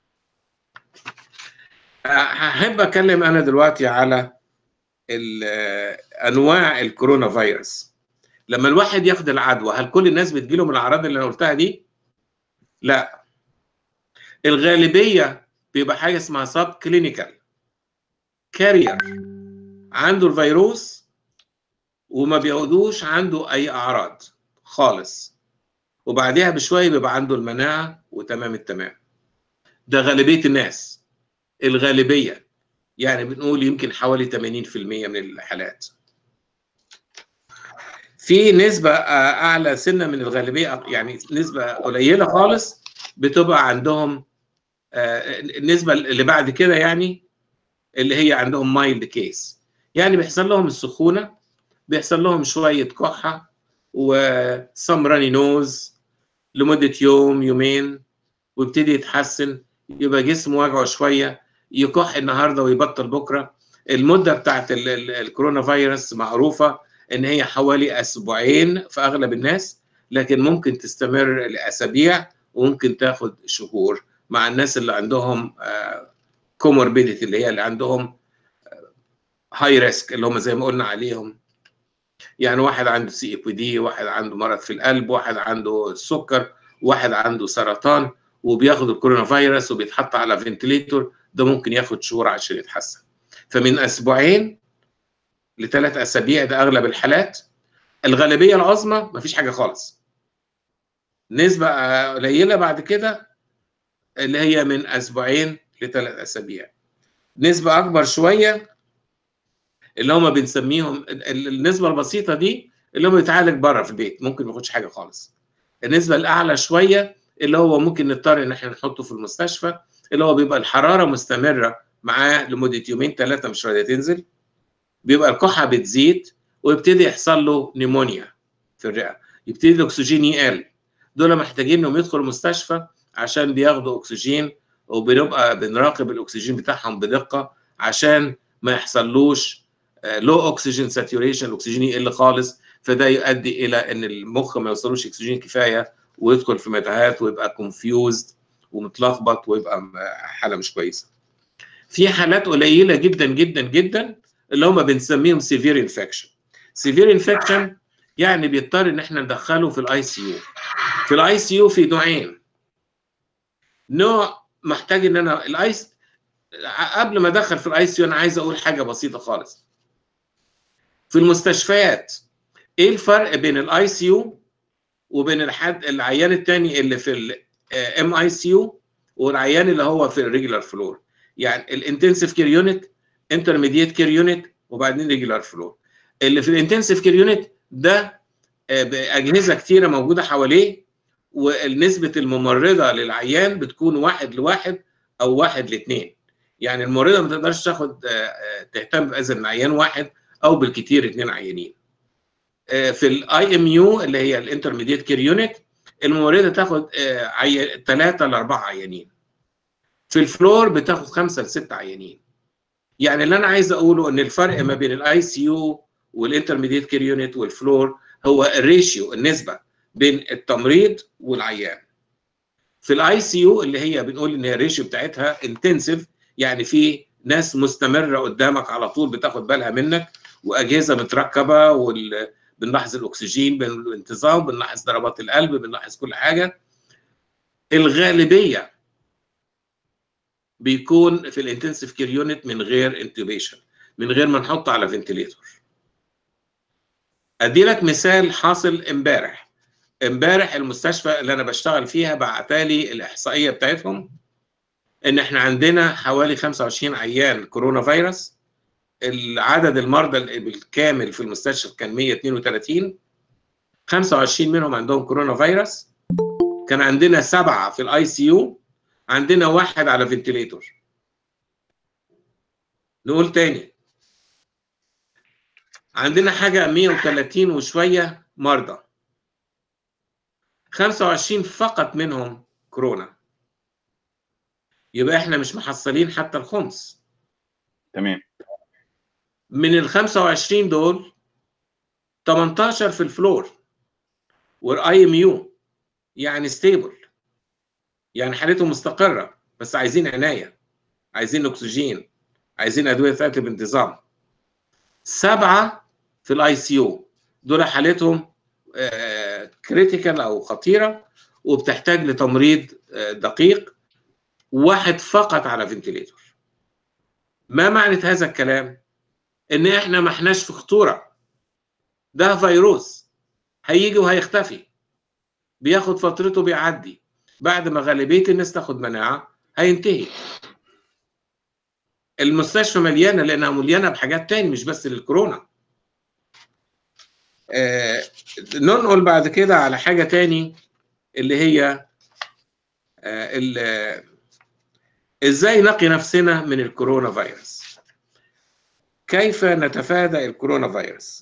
آه، هحب اتكلم انا دلوقتي على ال- آه، انواع الكورونا فيروس لما الواحد ياخد العدوى هل كل الناس بتجيله من الاعراض اللي انا قلتها دي لا الغالبيه بيبقى حاجه اسمها سب كلينيكال كارير عنده الفيروس وما بيعودوش عنده اي اعراض خالص وبعدها بشويه بيبقى عنده المناعه وتمام التمام ده غالبيه الناس الغالبيه يعني بنقول يمكن حوالي 80% من الحالات في نسبة آه، أعلى سنة من الغالبية يعني نسبة قليلة خالص بتبقى عندهم آه، النسبة اللي بعد كده يعني اللي هي عندهم مايلد كيس يعني بيحصل لهم السخونة بيحصل لهم شوية كحة وسم راني نوز لمدة يوم يومين ويبتدي يتحسن يبقى جسمه وجعه شوية يكح النهارده ويبطل بكرة المدة بتاعت ال- ال- الكورونا فيروس معروفة ان هي حوالي اسبوعين في اغلب الناس لكن ممكن تستمر لاسابيع وممكن تاخد شهور مع الناس اللي عندهم كوموربيديتي اللي هي اللي عندهم هاي ريسك اللي هم زي ما قلنا عليهم يعني واحد عنده سي اي بي دي واحد عنده مرض في القلب واحد عنده سكر واحد عنده سرطان وبياخد الكورونا فيروس وبيتحط على فنتليتور ده ممكن ياخد شهور عشان يتحسن فمن اسبوعين لثلاث اسابيع ده اغلب الحالات الغالبيه العظمى مفيش حاجه خالص نسبه آه، قليله بعد كده اللي هي من اسبوعين لثلاث اسابيع نسبه اكبر شويه اللي هم بنسميهم ال- ال- النسبه البسيطه دي اللي هم يتعالج بره في البيت ممكن ما ياخدش حاجه خالص النسبه الاعلى شويه اللي هو ممكن نضطر ان احنا نحطه في المستشفى اللي هو بيبقى الحراره مستمره معاه لمده يومين ثلاثه مش راضيه تنزل بيبقى الكحه بتزيد ويبتدي يحصل له نيمونيا في الرئه يبتدي الاكسجين يقل دول محتاجين انهم يدخلوا المستشفى عشان بياخدوا اكسجين وبنبقى بنراقب الاكسجين بتاعهم بدقه عشان ما يحصلوش لو اكسجين ساتوريشن الاكسجين يقل خالص فده يؤدي الى ان المخ ما يوصلوش اكسجين كفايه ويدخل في متاهات ويبقى كونفيوزد ومتلخبط ويبقى م- حاله مش كويسه. في حالات قليله جدا جدا جدا اللي هم بنسميهم سيفير انفكشن. سيفير انفكشن يعني بيضطر ان احنا ندخله في الاي سي يو. في الاي سي يو في نوعين. نوع محتاج ان انا الايس قبل ما ادخل في الاي سي يو انا عايز اقول حاجه بسيطه خالص. في المستشفيات ايه الفرق بين الاي سي يو وبين الحد العيان الثاني اللي في الام اي سي يو والعيان اللي هو في الريجولار فلور يعني الانتنسيف كير يونت انترميديت كير يونت وبعدين ريجولار فلور اللي في الانتنسيف كير يونت ده آه، باجهزه كتيره موجوده حواليه ونسبه الممرضه للعيان بتكون واحد لواحد او واحد لاثنين يعني الممرضه ما تقدرش تاخد آه، آه، تهتم باذن عيان واحد او بالكثير اثنين عيانين آه، في الاي ام يو اللي هي الانترميديت كير يونت الممرضه تاخد ثلاثه لاربعه عيانين في الفلور بتاخد خمسه لسته عيانين يعني اللي انا عايز اقوله ان الفرق ما بين الاي سي يو والانترميديت كير يونت والفلور هو الريشيو النسبه بين التمريض والعيان في الاي سي يو اللي هي بنقول ان هي الريشيو بتاعتها انتنسيف يعني في ناس مستمره قدامك على طول بتاخد بالها منك واجهزه متركبه وال... بنلاحظ الاكسجين بانتظام بنلاحظ ضربات القلب بنلاحظ كل حاجه الغالبيه بيكون في الانتنسيف كير يونت من غير انتوبيشن من غير ما نحطه على فنتليتور ادي لك مثال حاصل امبارح امبارح المستشفى اللي انا بشتغل فيها بعتالي الاحصائيه بتاعتهم ان احنا عندنا حوالي 25 عيان كورونا فيروس العدد المرضى بالكامل في المستشفى كان 132 25 منهم عندهم كورونا فيروس كان عندنا سبعه في الاي سي يو عندنا واحد على فنتليتور نقول تاني عندنا حاجه 130 وشويه مرضى 25 فقط منهم كورونا يبقى احنا مش محصلين حتى الخمس تمام من ال 25 دول 18 في الفلور والاي ام يو يعني ستيبل يعني حالتهم مستقره بس عايزين عنايه عايزين اكسجين عايزين ادويه ثابته بانتظام سبعه في الاي سي يو دول حالتهم كريتيكال او خطيره وبتحتاج لتمريض دقيق واحد فقط على فنتليتور ما معنى هذا الكلام ان احنا ما احناش في خطوره ده فيروس هيجي وهيختفي بياخد فترته بيعدي بعد ما غالبيه الناس تاخد مناعه هينتهي المستشفى مليانه لانها مليانه بحاجات تاني مش بس للكورونا آه ننقل بعد كده على حاجه تاني اللي هي آه ازاي نقي نفسنا من الكورونا فيروس كيف نتفادى الكورونا فيروس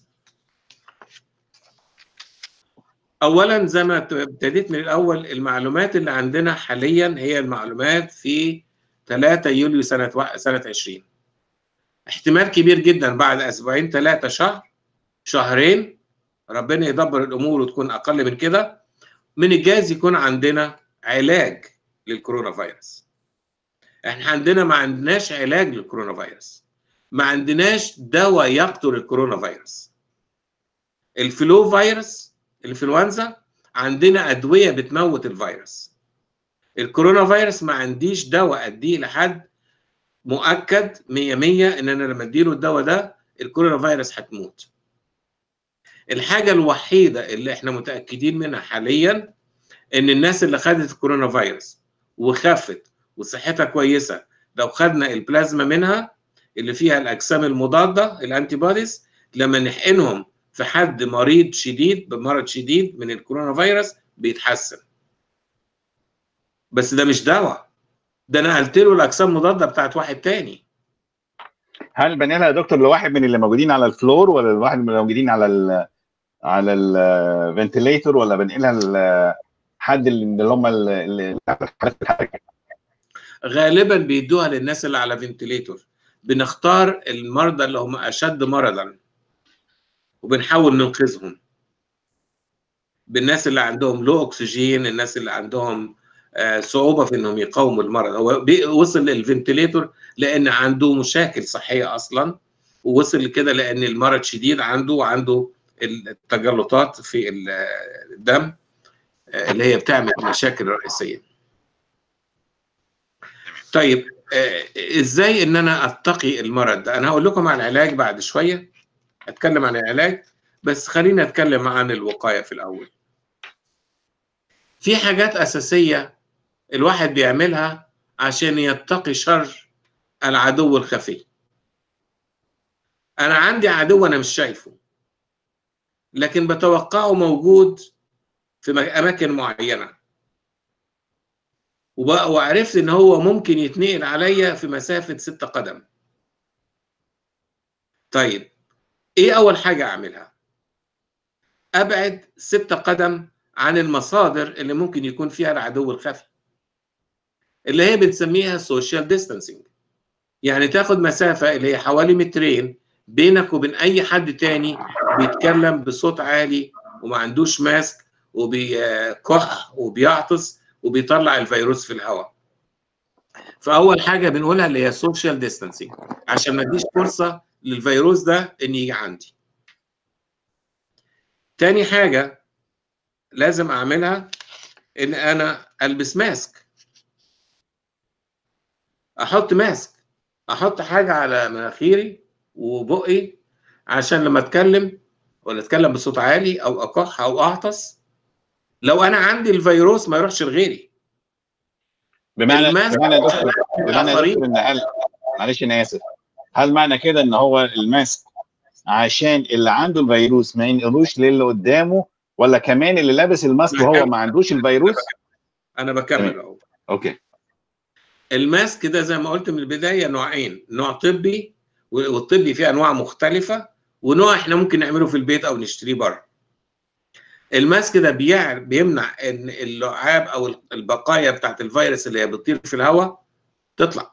اولا زي ما ابتديت من الاول المعلومات اللي عندنا حاليا هي المعلومات في 3 يوليو سنه و... سنه 20 احتمال كبير جدا بعد اسبوعين ثلاثه شهر شهرين ربنا يدبر الامور وتكون اقل من كده من الجايز يكون عندنا علاج للكورونا فيروس احنا عندنا ما عندناش علاج للكورونا فيروس ما عندناش دواء يقتل الكورونا فيروس الفلو فيروس الانفلونزا عندنا ادويه بتموت الفيروس الكورونا فيروس ما عنديش دواء اديه لحد مؤكد 100 100 ان انا لما اديله الدواء ده الكورونا فيروس هتموت الحاجه الوحيده اللي احنا متاكدين منها حاليا ان الناس اللي خدت الكورونا فيروس وخفت وصحتها كويسه لو خدنا البلازما منها اللي فيها الاجسام المضاده الانتي بوديز لما نحقنهم في حد مريض شديد بمرض شديد من الكورونا فيروس بيتحسن بس ده مش دواء ده انا قلت له الاجسام المضاده بتاعت واحد تاني هل بنقلها يا دكتور لواحد من اللي موجودين على الفلور ولا لواحد من اللي موجودين على ال على الفنتليتور ولا بنقلها لحد اللي هم اللي غالبا بيدوها للناس اللي على فنتليتور بنختار المرضى اللي هم اشد مرضا وبنحاول ننقذهم بالناس اللي عندهم لو اكسجين الناس اللي عندهم صعوبه في انهم يقاوموا المرض هو وصل للفنتليتور لان عنده مشاكل صحيه اصلا ووصل لكده لان المرض شديد عنده وعنده التجلطات في الدم اللي هي بتعمل مشاكل رئيسيه طيب ازاي ان انا اتقي المرض ده انا هقول لكم عن العلاج بعد شويه اتكلم عن العلاج بس خلينا اتكلم عن الوقايه في الاول في حاجات اساسيه الواحد بيعملها عشان يتقي شر العدو الخفي انا عندي عدو انا مش شايفه لكن بتوقعه موجود في اماكن معينه وعرفت ان هو ممكن يتنقل عليا في مسافه ستة قدم طيب ايه اول حاجه اعملها ابعد ستة قدم عن المصادر اللي ممكن يكون فيها العدو الخفي اللي هي بنسميها سوشيال ديستانسينج يعني تاخد مسافه اللي هي حوالي مترين بينك وبين اي حد تاني بيتكلم بصوت عالي وما عندوش ماسك وبيكح وبيعطس وبيطلع الفيروس في الهواء فاول حاجه بنقولها اللي هي سوشيال ديستانسينج عشان ما اديش فرصه للفيروس ده ان يجي عندي تاني حاجه لازم اعملها ان انا البس ماسك احط ماسك احط حاجه على مناخيري وبقي عشان لما اتكلم ولا اتكلم بصوت عالي او اكح او اعطس لو انا عندي الفيروس ما يروحش لغيري بمعنى بمعنى دكتور بمعنى دكتور ان قال معلش انا اسف هل معنى كده ان هو الماسك عشان اللي عنده الفيروس ما ينقلوش للي قدامه ولا كمان اللي لابس الماسك وهو ما عندوش الفيروس انا بكمل اهو اوكي الماسك ده زي ما قلت من البدايه نوعين نوع طبي والطبي فيه انواع مختلفه ونوع احنا ممكن نعمله في البيت او نشتريه بره الماسك ده بيمنع ان اللعاب او البقايا بتاعت الفيروس اللي هي بتطير في الهواء تطلع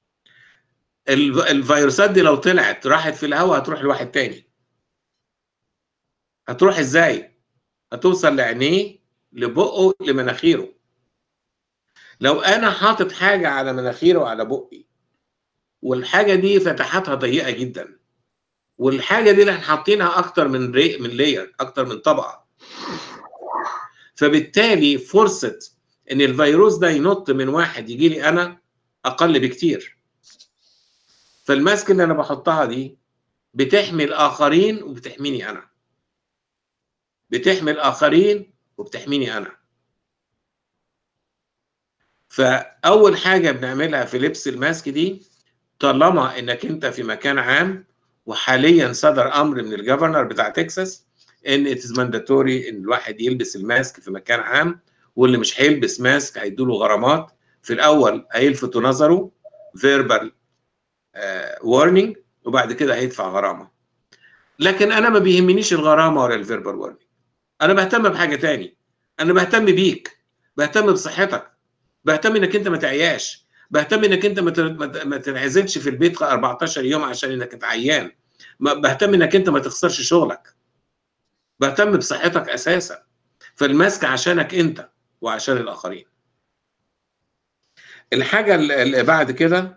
الفيروسات دي لو طلعت راحت في الهواء هتروح لواحد تاني هتروح ازاي هتوصل لعينيه لبقه لمناخيره لو انا حاطط حاجه على مناخيره وعلى بقي والحاجه دي فتحاتها ضيقه جدا والحاجه دي اللي احنا حاطينها اكتر من ري من لاير اكتر من طبقه فبالتالي فرصه ان الفيروس ده ينط من واحد يجي لي انا اقل بكتير فالماسك اللي انا بحطها دي بتحمي الاخرين وبتحميني انا بتحمي الاخرين وبتحميني انا فاول حاجه بنعملها في لبس الماسك دي طالما انك انت في مكان عام وحاليا صدر امر من الجفرنر بتاع تكساس ان اتس مانداتوري ان الواحد يلبس الماسك في مكان عام واللي مش هيلبس ماسك هيدوله غرامات في الاول هيلفتوا نظره فيربال وارنينج وبعد كده هيدفع غرامه لكن انا ما بيهمنيش الغرامه ولا الفيربال وارنينج انا بهتم بحاجه تاني انا بهتم بيك بهتم بصحتك بهتم انك انت ما تعياش بهتم انك انت ما تنعزلش في البيت 14 يوم عشان انك انت عيان بهتم انك انت ما تخسرش شغلك بهتم بصحتك اساسا فالماسك عشانك انت وعشان الاخرين الحاجه اللي بعد كده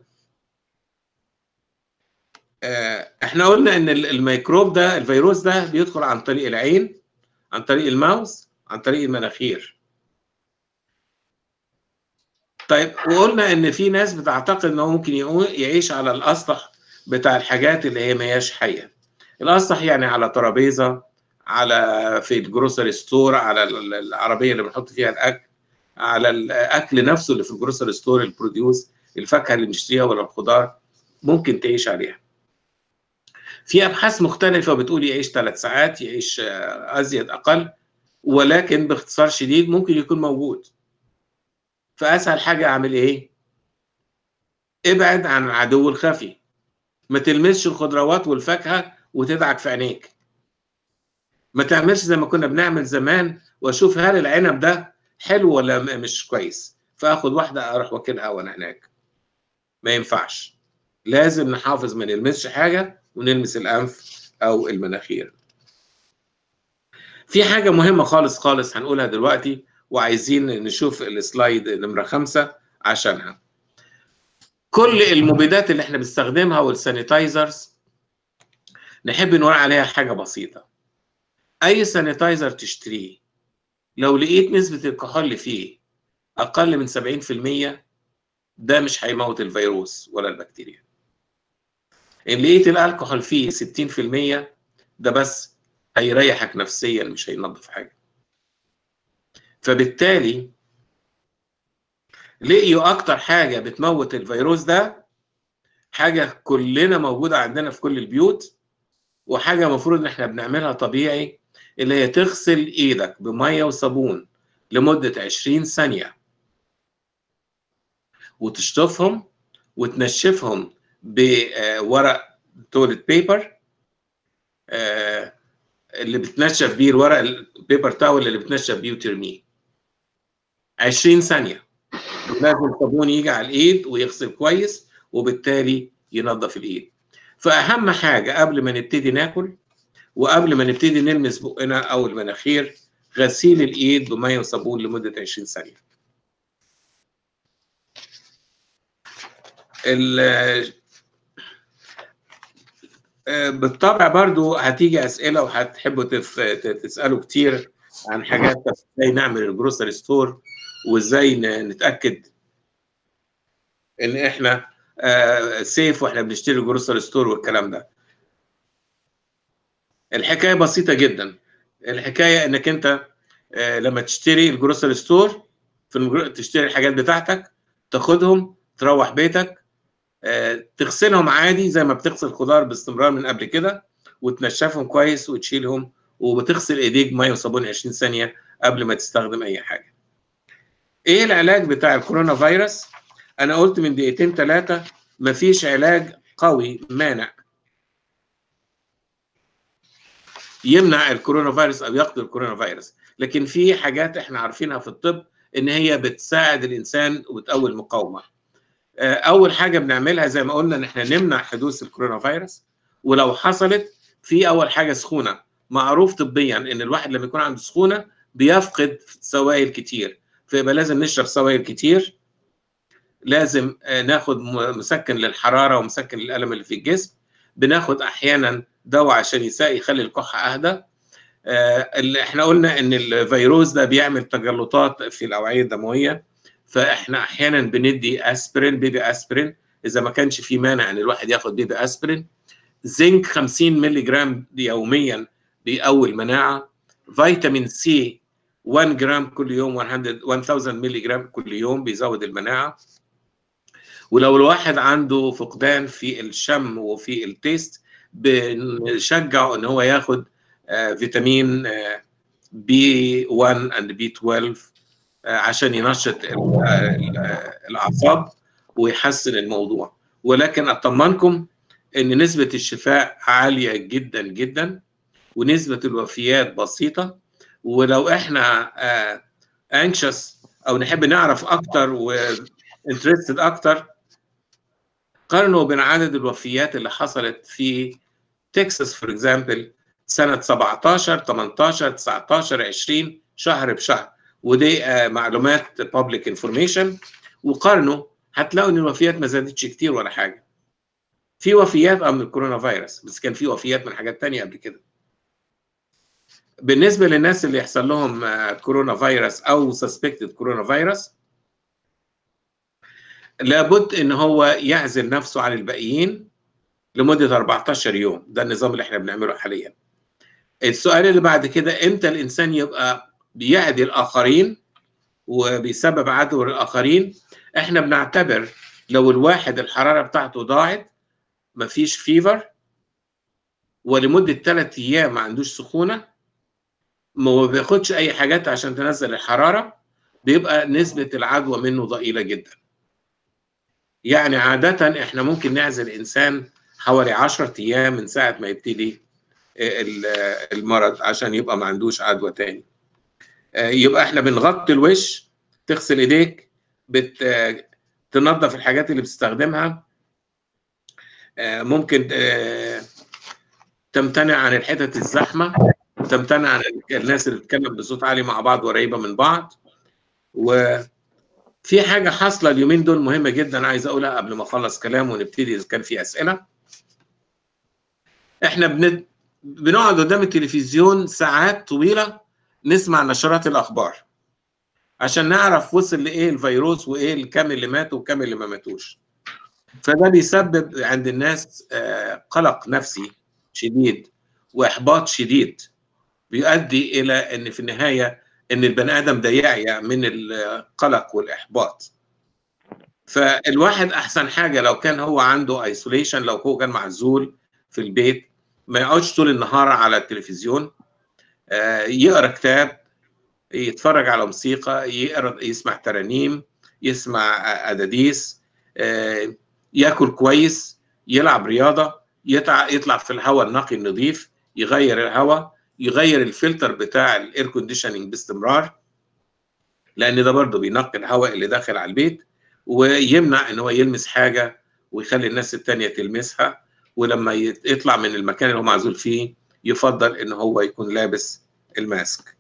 احنا قلنا ان الميكروب ده الفيروس ده بيدخل عن طريق العين عن طريق الماوس عن طريق المناخير طيب وقلنا ان في ناس بتعتقد انه ممكن يعيش على الاسطح بتاع الحاجات اللي هي ما هياش حيه الاسطح يعني على ترابيزه على في الجروسري ستور على العربيه اللي بنحط فيها الاكل على الاكل نفسه اللي في الجروسري ستور البروديوس الفاكهه اللي بنشتريها ولا الخضار ممكن تعيش عليها في ابحاث مختلفه بتقول يعيش ثلاث ساعات يعيش ازيد اقل ولكن باختصار شديد ممكن يكون موجود فاسهل حاجه اعمل ايه ابعد عن العدو الخفي ما تلمسش الخضروات والفاكهه وتدعك في عينيك ما تعملش زي ما كنا بنعمل زمان واشوف هل العنب ده حلو ولا مش كويس فاخد واحده اروح واكلها وانا هناك ما ينفعش لازم نحافظ ما نلمسش حاجه ونلمس الانف او المناخير في حاجه مهمه خالص خالص هنقولها دلوقتي وعايزين نشوف السلايد نمره خمسة عشانها كل المبيدات اللي احنا بنستخدمها والسانيتايزرز نحب نقول عليها حاجه بسيطه اي سانيتايزر تشتريه لو لقيت نسبه الكحول اللي فيه اقل من 70% ده مش هيموت الفيروس ولا البكتيريا ان لقيت الالكحول فيه 60% ده بس هيريحك نفسيا مش هينظف حاجه فبالتالي لقيوا اكتر حاجه بتموت الفيروس ده حاجه كلنا موجوده عندنا في كل البيوت وحاجه المفروض ان احنا بنعملها طبيعي اللي هي تغسل ايدك بميه وصابون لمده 20 ثانيه وتشطفهم وتنشفهم بورق تولت بيبر اللي بتنشف بيه الورق البيبر تاول اللي بتنشف بيه وترميه 20 ثانيه لازم الصابون يجي على الايد ويغسل كويس وبالتالي ينظف الايد فاهم حاجه قبل ما نبتدي ناكل وقبل ما نبتدي نلمس بقنا او المناخير غسيل الايد بميه وصابون لمده 20 ثانيه بالطبع برضو هتيجي اسئله وهتحبوا تسالوا كتير عن حاجات ازاي نعمل الجروسري ستور وازاي نتاكد ان احنا سيف واحنا بنشتري الجروسري ستور والكلام ده الحكايه بسيطه جدا الحكايه انك انت لما تشتري الجروسري ستور في تشتري الحاجات بتاعتك تاخدهم تروح بيتك تغسلهم عادي زي ما بتغسل خضار باستمرار من قبل كده وتنشفهم كويس وتشيلهم وبتغسل ايديك ميه وصابون 20 ثانيه قبل ما تستخدم اي حاجه. ايه العلاج بتاع الكورونا فيروس؟ انا قلت من دقيقتين ثلاثه مفيش علاج قوي مانع يمنع الكورونا فيروس او يقتل الكورونا فيروس، لكن في حاجات احنا عارفينها في الطب ان هي بتساعد الانسان وتقوي المقاومه. اول حاجه بنعملها زي ما قلنا ان احنا نمنع حدوث الكورونا فيروس ولو حصلت في اول حاجه سخونه معروف طبيا ان الواحد لما يكون عنده سخونه بيفقد سوائل كتير فيبقى لازم نشرب سوائل كتير لازم ناخد مسكن للحراره ومسكن للالم اللي في الجسم بناخد احيانا دواء عشان يخلي الكحه اهدى اللي احنا قلنا ان الفيروس ده بيعمل تجلطات في الاوعيه الدمويه فاحنا احيانا بندي اسبرين بيبي اسبرين اذا ما كانش في مانع ان الواحد ياخد بيبي اسبرين زنك 50 مللي جرام يوميا بيقوي المناعه فيتامين سي 1 جرام كل يوم 100 1000 مللي جرام كل يوم بيزود المناعه ولو الواحد عنده فقدان في الشم وفي التيست بنشجعه ان هو ياخد فيتامين بي 1 اند بي 12 عشان ينشط الاعصاب ويحسن الموضوع ولكن اطمنكم ان نسبه الشفاء عاليه جدا جدا ونسبه الوفيات بسيطه ولو احنا انكشس او نحب نعرف اكتر وانترستد اكتر قارنوا بين عدد الوفيات اللي حصلت في تكساس فور اكزامبل سنه 17 18 19 20 شهر بشهر ودي معلومات بابليك انفورميشن وقارنوا هتلاقوا ان الوفيات ما زادتش كتير ولا حاجه في وفيات من الكورونا فيروس بس كان في وفيات من حاجات تانية قبل كده بالنسبة للناس اللي يحصل لهم كورونا فيروس أو سسبكتد كورونا فيروس لابد إن هو يعزل نفسه عن الباقيين لمدة 14 يوم ده النظام اللي احنا بنعمله حاليا السؤال اللي بعد كده امتى الإنسان يبقى بيعدي الآخرين وبيسبب عدوى للآخرين احنا بنعتبر لو الواحد الحرارة بتاعته ضاعت مفيش فيفر ولمدة ثلاث أيام ما عندوش سخونة ما بياخدش أي حاجات عشان تنزل الحرارة بيبقى نسبة العدوى منه ضئيلة جدا يعني عادة احنا ممكن نعزل إنسان حوالي 10 أيام من ساعة ما يبتدي المرض عشان يبقى ما عندوش عدوى تاني يبقى احنا بنغطي الوش تغسل ايديك بتنظف الحاجات اللي بتستخدمها ممكن تمتنع عن الحتت الزحمه تمتنع عن الناس اللي بتتكلم بصوت عالي مع بعض قريبه من بعض وفي حاجه حاصله اليومين دول مهمه جدا عايز اقولها قبل ما اخلص كلام ونبتدي اذا كان في اسئله احنا بن... بنقعد قدام التلفزيون ساعات طويله نسمع نشرات الاخبار عشان نعرف وصل لايه الفيروس وايه كام اللي ماتوا وكام اللي ما ماتوش فده بيسبب عند الناس قلق نفسي شديد واحباط شديد بيؤدي الى ان في النهايه ان البني ادم ده يعيا من القلق والاحباط فالواحد احسن حاجه لو كان هو عنده ايسوليشن لو هو كان معزول في البيت ما يقعدش طول النهار على التلفزيون يقرا كتاب يتفرج على موسيقى يقرا يسمع ترانيم يسمع اداديس ياكل كويس يلعب رياضه يطلع يطلع في الهواء النقي النظيف يغير الهواء يغير الفلتر بتاع الاير كونديشننج باستمرار لان ده برضه بينقي الهواء اللي داخل على البيت ويمنع ان هو يلمس حاجه ويخلي الناس التانية تلمسها ولما يطلع من المكان اللي هو معزول فيه يفضل ان هو يكون لابس الماسك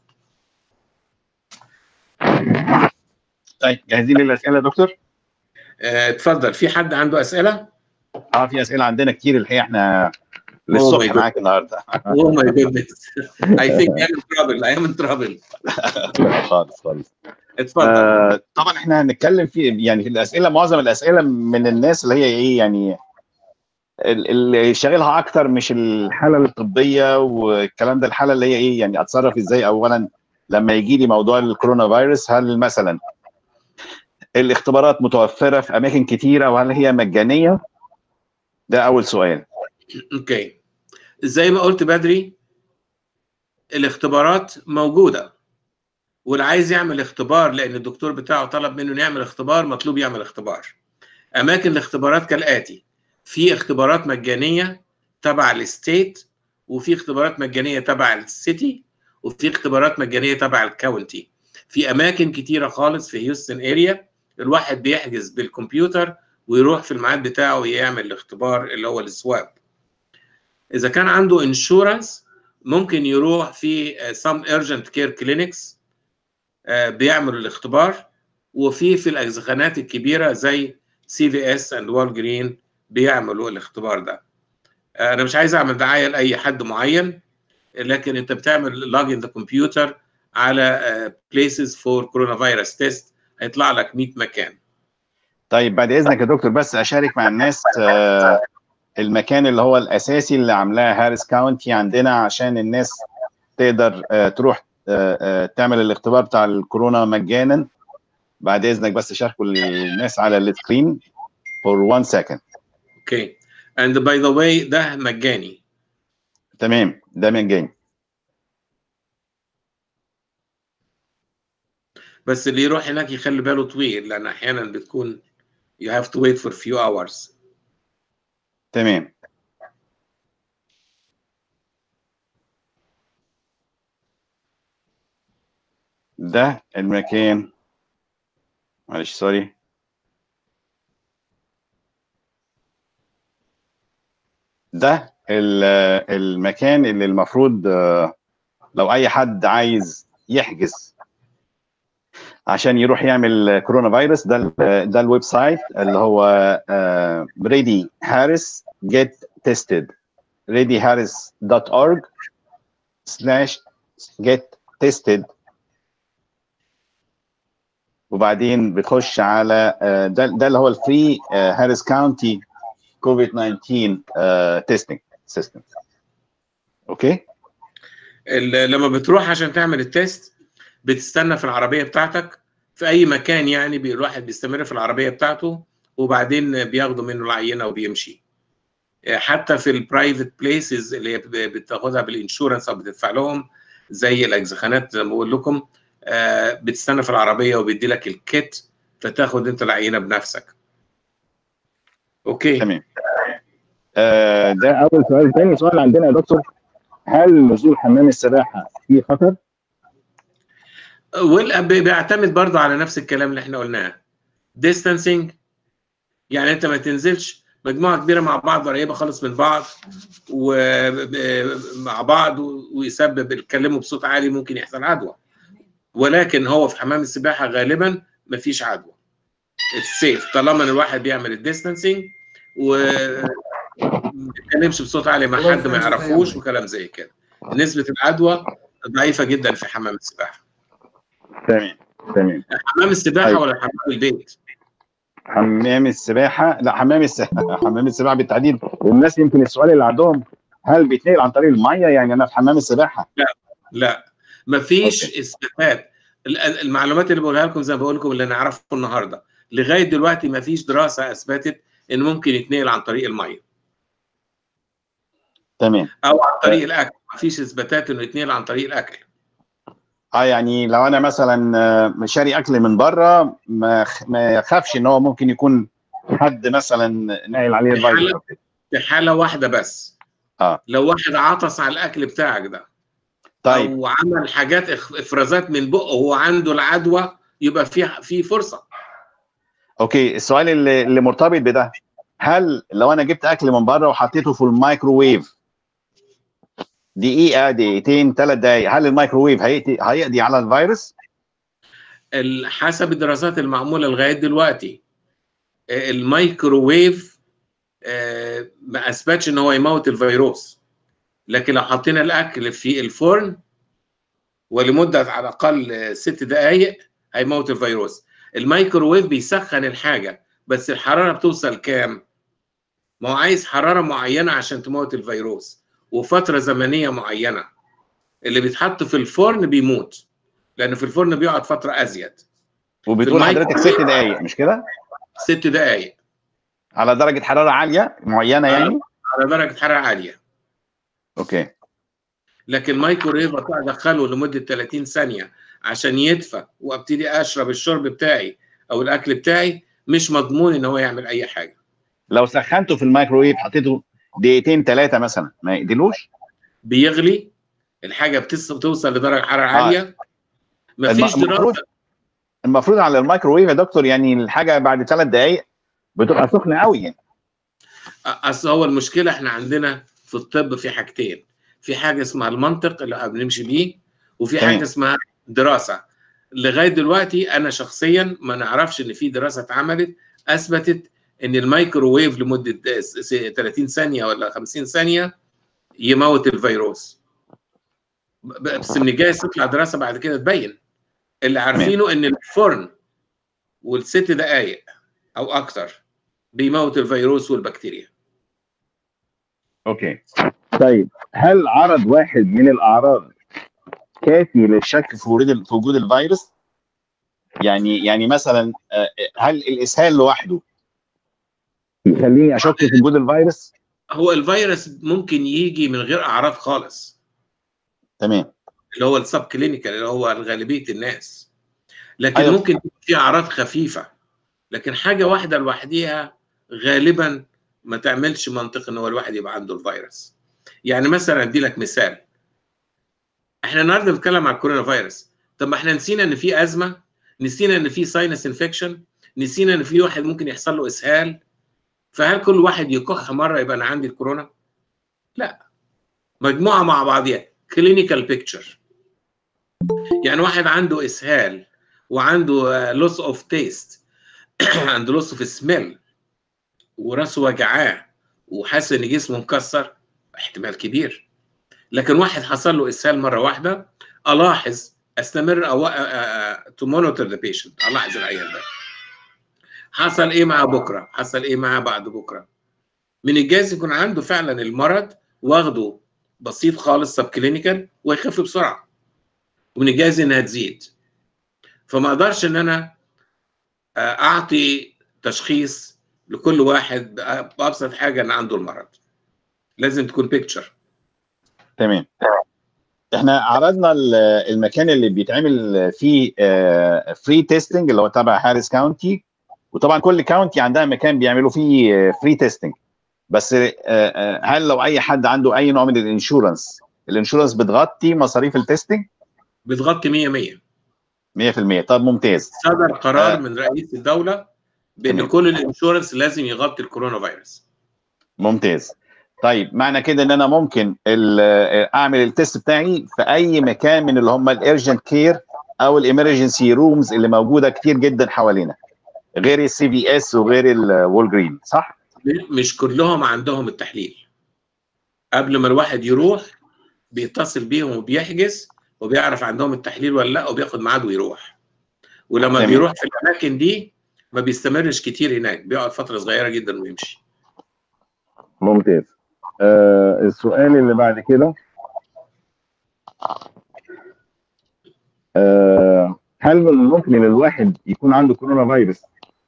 طيب جاهزين للاسئله يا دكتور؟ اتفضل في حد عنده اسئله؟ اه في اسئله عندنا كتير الحقيقه احنا للصبح معاك النهارده اوه ماي جودنس اي ثينك اي ام ترابل اي ام ترابل خالص خالص اتفضل آه طبعا احنا هنتكلم في يعني في الاسئله معظم الاسئله من الناس اللي هي ايه يعني اللي شاغلها اكتر مش الحاله الطبيه والكلام ده الحاله اللي هي ايه يعني اتصرف ازاي اولا لما يجي لي موضوع الكورونا فيروس هل مثلا الاختبارات متوفره في اماكن كتيره وهل هي مجانيه ده اول سؤال اوكي زي ما قلت بدري الاختبارات موجوده واللي عايز يعمل اختبار لان الدكتور بتاعه طلب منه يعمل اختبار مطلوب يعمل اختبار اماكن الاختبارات كالاتي في اختبارات مجانيه تبع الستيت وفي اختبارات مجانيه تبع السيتي وفي اختبارات مجانيه تبع الكاونتي في اماكن كتيره خالص في هيوستن اريا الواحد بيحجز بالكمبيوتر ويروح في الميعاد بتاعه يعمل الاختبار اللي هو السواب اذا كان عنده انشورنس ممكن يروح في some urgent care clinics بيعملوا الاختبار وفي في الاجزخانات الكبيره زي سي في اس اند وول جرين بيعملوا الاختبار ده انا مش عايز اعمل دعايه لاي حد معين لكن انت بتعمل لوج ان ذا كمبيوتر على بليسز فور كورونا فيروس تيست هيطلع لك 100 مكان طيب بعد اذنك يا دكتور بس اشارك مع الناس آه المكان اللي هو الاساسي اللي عاملاه هاريس كاونتي عندنا عشان الناس تقدر آه تروح آه تعمل الاختبار بتاع الكورونا مجانا بعد اذنك بس شاركوا الناس على السكرين for one second اوكي and by the way ده مجاني تمام ده مجاني بس اللي يروح هناك يخلي باله طويل لان احيانا بتكون you have to wait for few hours تمام ده المكان معلش سوري ده المكان اللي المفروض لو اي حد عايز يحجز عشان يروح يعمل كورونا فيروس ده ده الويب سايت اللي هو ريدي هاريس جيت تيستد readyharris.org slash get tested وبعدين بتخش على ده ده اللي هو الفري هاريس كاونتي كوفيد 19 تيستنج سيستم اوكي لما بتروح عشان تعمل التيست بتستنى في العربيه بتاعتك في اي مكان يعني الواحد بيستمر في العربيه بتاعته وبعدين بياخدوا منه العينه وبيمشي حتى في البرايفت بليسز اللي هي بتاخدها بالانشورنس او بتدفع لهم زي الاجزخانات زي ما بقول لكم بتستنى في العربيه وبيدي لك الكيت فتاخد انت العينه بنفسك اوكي تمام آه ده اول سؤال ثاني سؤال عندنا يا دكتور هل نزول حمام السباحه فيه خطر؟ بيعتمد برضه على نفس الكلام اللي احنا قلناه ديستانسينج يعني انت ما تنزلش مجموعه كبيره مع بعض قريبه خالص من بعض ومع بعض ويسبب يتكلموا بصوت عالي ممكن يحصل عدوى ولكن هو في حمام السباحه غالبا ما فيش عدوى السيف طالما ان الواحد بيعمل الديستانسينج و ما بيتكلمش بصوت عالي مع حد ما يعرفوش وكلام زي كده نسبه العدوى ضعيفه جدا في حمام السباحه تمام تمام حمام السباحه أيوة. ولا حمام البيت؟ حمام السباحه لا حمام السباحه حمام السباحه بالتحديد والناس يمكن السؤال اللي عندهم هل بيتنقل عن طريق الميه يعني انا في حمام السباحه لا لا مفيش اثباتات المعلومات اللي بقولها لكم زي ما بقول لكم اللي نعرفه النهارده لغايه دلوقتي مفيش دراسه اثبتت ان ممكن يتنقل عن طريق الميه تمام او عن طريق الاكل مفيش اثباتات انه يتنقل عن طريق الاكل اه يعني لو انا مثلا شاري اكل من بره ما ما يخافش ان هو ممكن يكون حد مثلا ناقل عليه الفيروس في حاله واحده بس اه لو واحد عطس على الاكل بتاعك ده طيب او عمل حاجات افرازات من بقه وهو عنده العدوى يبقى في في فرصه اوكي السؤال اللي, اللي مرتبط بده هل لو انا جبت اكل من بره وحطيته في الميكروويف دقيقه دقيقتين ثلاث دقائق هل الميكروويف هيقضي على الفيروس حسب الدراسات المعموله لغايه دلوقتي الميكروويف ما اثبتش ان هو يموت الفيروس لكن لو حطينا الاكل في الفرن ولمده على الاقل ست دقائق هيموت الفيروس الميكروويف بيسخن الحاجه بس الحراره بتوصل كام ما هو عايز حراره معينه عشان تموت الفيروس وفتره زمنيه معينه اللي بيتحط في الفرن بيموت لان في الفرن بيقعد فتره ازيد وبتقول حضرتك ست دقائق مش كده؟ ست دقائق على درجه حراره عاليه معينه يعني؟ على درجه حراره عاليه اوكي لكن مايكرويف ادخله لمده 30 ثانيه عشان يدفى وابتدي اشرب الشرب بتاعي او الاكل بتاعي مش مضمون ان هو يعمل اي حاجه لو سخنته في الميكروويف حطيته دقيقتين ثلاثه مثلا ما يقدلوش بيغلي الحاجه بتوصل لدرجه حراره عاليه مفيش دراسه المفروض على الميكروويف يا دكتور يعني الحاجه بعد ثلاث دقائق بتبقى سخنه قوي يعني اصل هو المشكله احنا عندنا في الطب في حاجتين في حاجه اسمها المنطق اللي احنا بنمشي بيه وفي تمام. حاجه اسمها دراسه لغايه دلوقتي انا شخصيا ما نعرفش ان في دراسه اتعملت اثبتت ان الميكروويف لمده س- س- 30 ثانيه ولا 50 ثانيه يموت الفيروس ب- بس من الجايز تطلع دراسه بعد كده تبين اللي عارفينه ان الفرن والست دقائق او اكتر بيموت الفيروس والبكتيريا اوكي طيب هل عرض واحد من الاعراض كافي للشك في وجود في وجود الفيروس؟ يعني يعني مثلا آه، هل الاسهال لوحده يخليني اشك في وجود الفيروس؟ هو الفيروس ممكن يجي من غير اعراض خالص تمام اللي هو السب كلينيكال اللي هو غالبيه الناس لكن أيوة. ممكن يكون في اعراض خفيفه لكن حاجه واحده لوحديها غالبا ما تعملش منطق ان هو الواحد يبقى عنده الفيروس يعني مثلا ادي لك مثال احنا النهارده بنتكلم على الكورونا فيروس طب ما احنا نسينا ان في ازمه نسينا ان في ساينس انفكشن نسينا ان في واحد ممكن يحصل له اسهال فهل كل واحد يكح مره يبقى انا عندي الكورونا لا مجموعه مع بعضيها كلينيكال بيكتشر يعني واحد عنده اسهال وعنده لوس اوف تيست عنده لوس اوف سميل وراسه وجعاه وحاسس ان جسمه مكسر احتمال كبير لكن واحد حصل له اسهال مره واحده الاحظ استمر او تو مونيتور ذا بيشنت الاحظ العيان ده حصل ايه معاه بكره حصل ايه معاه بعد بكره من الجايز يكون عنده فعلا المرض واخده بسيط خالص سب كلينيكال ويخف بسرعه ومن الجايز انها تزيد فما اقدرش ان انا آه، اعطي تشخيص لكل واحد بابسط حاجه ان عنده المرض لازم تكون بيكتشر تمام احنا عرضنا ال- المكان اللي بيتعمل فيه فري تيستنج اللي هو تبع هاريس كاونتي وطبعا كل كاونتي عندها مكان بيعملوا فيه فري تيستنج بس آه، آه، هل لو اي حد عنده اي نوع من الانشورنس الانشورنس بتغطي مصاريف التيستنج بتغطي 100 100 100% طب ممتاز صدر قرار آه. من رئيس الدوله بان تمام. كل الانشورنس لازم يغطي الكورونا فيروس ممتاز طيب معنى كده ان انا ممكن ال- آه، اعمل التيست بتاعي في اي مكان من اللي هم الارجنت كير او الامرجنسي رومز اللي موجوده كتير جدا حوالينا غير السي في اس وغير الوولجرين صح؟ مش كلهم عندهم التحليل قبل ما الواحد يروح بيتصل بيهم وبيحجز وبيعرف عندهم التحليل ولا لا وبياخد ميعاد ويروح ولما تمام. بيروح في الاماكن دي ما بيستمرش كتير هناك بيقعد فتره صغيره جدا ويمشي ممتاز آه السؤال اللي بعد كده آه هل من الممكن ان الواحد يكون عنده كورونا فيروس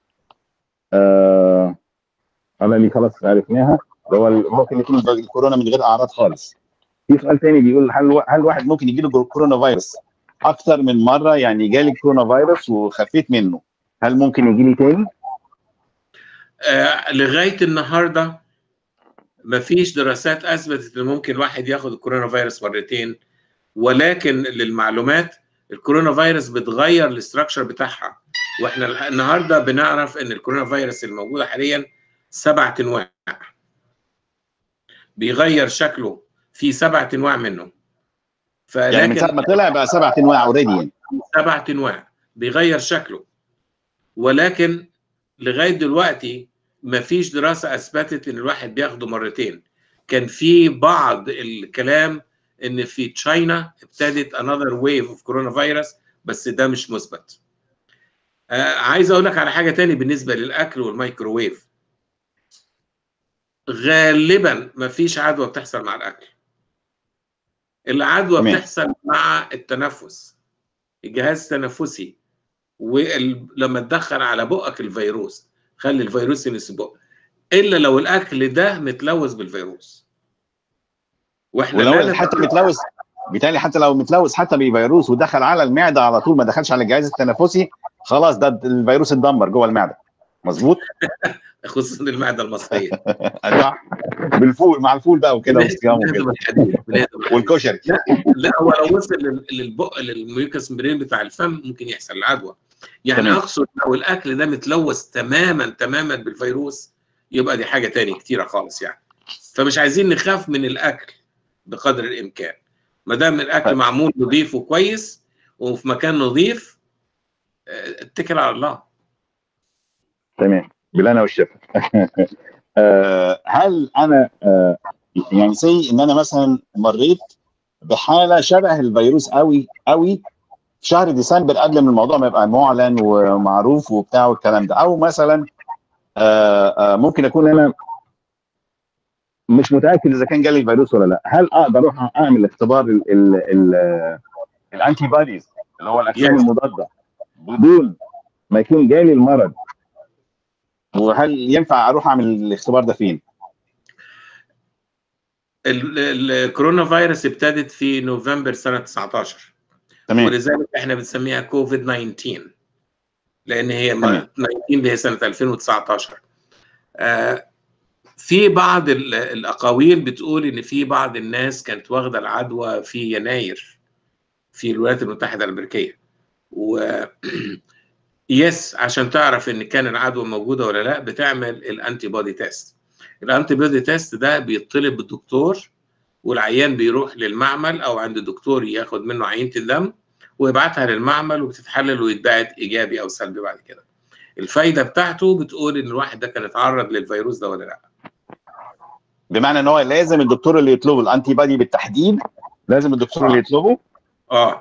آه انا دي خلاص عرفناها اللي هو ممكن يكون الكورونا من غير اعراض خالص في سؤال تاني بيقول هل هل واحد ممكن يجي له كورونا فيروس اكتر من مره يعني جالي كورونا فيروس وخفيت منه هل ممكن يجي لي تاني؟ آه لغايه النهارده مفيش دراسات اثبتت ان ممكن الواحد ياخد الكورونا فيروس مرتين ولكن للمعلومات الكورونا فيروس بتغير الاستراكشر بتاعها واحنا النهارده بنعرف ان الكورونا فيروس الموجوده حاليا سبعة انواع بيغير شكله في سبعة انواع منه يعني من ساعه ما طلع بقى سبع انواع اوريدي يعني سبعة انواع بيغير شكله ولكن لغايه دلوقتي ما فيش دراسه اثبتت ان الواحد بياخده مرتين كان في بعض الكلام ان في تشاينا ابتدت another wave of كورونا فيروس بس ده مش مثبت آه عايز اقول لك على حاجه تاني بالنسبه للاكل والميكروويف غالبا ما فيش عدوى بتحصل مع الاكل العدوى تمام. بتحصل مع التنفس الجهاز التنفسي ولما تدخل على بقك الفيروس خلي الفيروس يمس بقك الا لو الاكل ده متلوث بالفيروس واحنا لا ولو حتى نتعرف- متلوث بالتالي حتى لو متلوث حتى بفيروس ودخل على المعده على طول ما دخلش على الجهاز التنفسي خلاص ده الفيروس اتدمر جوه المعده مظبوط خصوصا المعده المصريه صح بالفول مع الفول بقى وكده والصيام بنهدم وكده الحديد، بنهدم الحديد. والكشري لا هو لو وصل لل- للبق للميوكس مبرين بتاع الفم ممكن يحصل العدوى يعني تمام. اقصد لو الاكل ده متلوث تماما تماما بالفيروس يبقى دي حاجه تاني كتيره خالص يعني فمش عايزين نخاف من الاكل بقدر الامكان ما دام الاكل طيب. معمول نظيف وكويس وفي مكان نظيف آه، اتكل على الله تمام بالهنا والشفا آه، هل انا آه، يعني سي ان انا مثلا مريت بحاله شبه الفيروس قوي قوي في شهر ديسمبر قبل ما الموضوع ما يبقى معلن ومعروف وبتاع والكلام ده او مثلا آه، آه، ممكن اكون انا مش متاكد اذا كان جالي الفيروس ولا لا هل اقدر اروح اعمل اختبار ال ال ال الانتي بوديز اللي هو الاجسام Yes. المضاده بدون ما يكون جالي المرض وهل ينفع اروح اعمل الاختبار ده فين؟ ال- ال- الكورونا فيروس ابتدت في نوفمبر سنه 19 تمام ولذلك احنا بنسميها كوفيد 19 لان هي ما- تمام. 19 اللي هي سنه 2019 آه، في بعض ال- الاقاويل بتقول ان في بعض الناس كانت واخده العدوى في يناير في الولايات المتحده الامريكيه و يس عشان تعرف ان كان العدوى موجوده ولا لا بتعمل الانتي بودي تيست الانتي بودي تيست ده بيطلب بالدكتور والعيان بيروح للمعمل او عند الدكتور ياخد منه عينه الدم ويبعتها للمعمل وبتتحلل ويتبعت ايجابي او سلبي بعد كده الفايده بتاعته بتقول ان الواحد ده كان اتعرض للفيروس ده ولا لا بمعنى ان هو لازم الدكتور اللي يطلبه الانتي بودي بالتحديد لازم الدكتور اللي يطلبه اه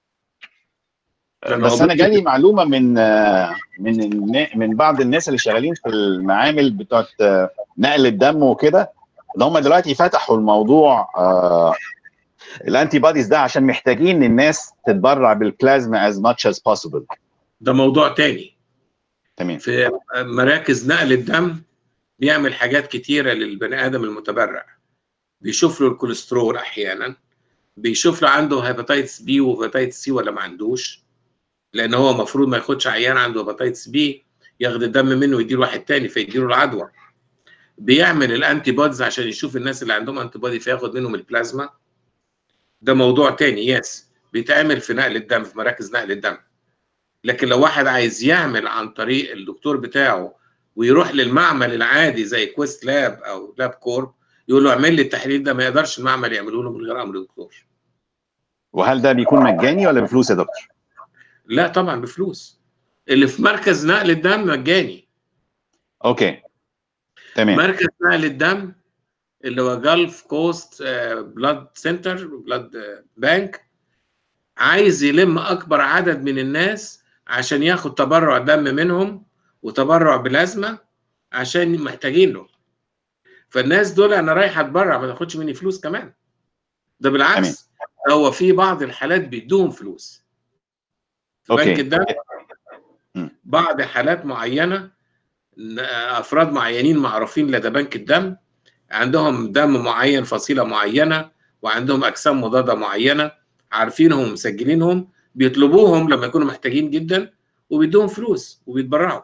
لأن بس هو انا بيكتب- جالي معلومه من آه، من النا- من بعض الناس اللي شغالين في المعامل بتوعت آه، نقل الدم وكده ان هم دلوقتي فتحوا الموضوع آه، الانتي بوديز ده عشان محتاجين الناس تتبرع بالبلازما as much as possible ده موضوع تاني تمام في مراكز نقل الدم بيعمل حاجات كتيره للبني ادم المتبرع بيشوف له الكوليسترول احيانا بيشوف له عنده هيباتيتس بي وهيباتيتس سي ولا ما عندوش لان هو المفروض ما ياخدش عيان عنده هيباتيتس بي ياخد الدم منه ويديله واحد تاني فيديله العدوى بيعمل الانتي بوديز عشان يشوف الناس اللي عندهم انتي بودي فياخد منهم البلازما ده موضوع تاني يس بيتعمل في نقل الدم في مراكز نقل الدم لكن لو واحد عايز يعمل عن طريق الدكتور بتاعه ويروح للمعمل العادي زي كويست لاب او لاب كورب يقول له اعمل لي التحليل ده ما يقدرش المعمل يعمله له من غير امر الدكتور وهل ده بيكون مجاني ولا بفلوس يا دكتور؟ لا طبعا بفلوس اللي في مركز نقل الدم مجاني اوكي تمام مركز نقل الدم اللي هو جلف كوست بلاد سنتر بلاد بانك عايز يلم اكبر عدد من الناس عشان ياخد تبرع دم منهم وتبرع بلازما عشان محتاجين له فالناس دول انا رايح اتبرع ما تاخدش مني فلوس كمان ده بالعكس هو في بعض الحالات بيدوهم فلوس في أوكي. بنك الدم مم. بعض حالات معينه ن- افراد معينين معروفين لدى بنك الدم عندهم دم معين فصيله معينه وعندهم اجسام مضاده معينه عارفينهم ومسجلينهم بيطلبوهم لما يكونوا محتاجين جدا وبيدوهم فلوس وبيتبرعوا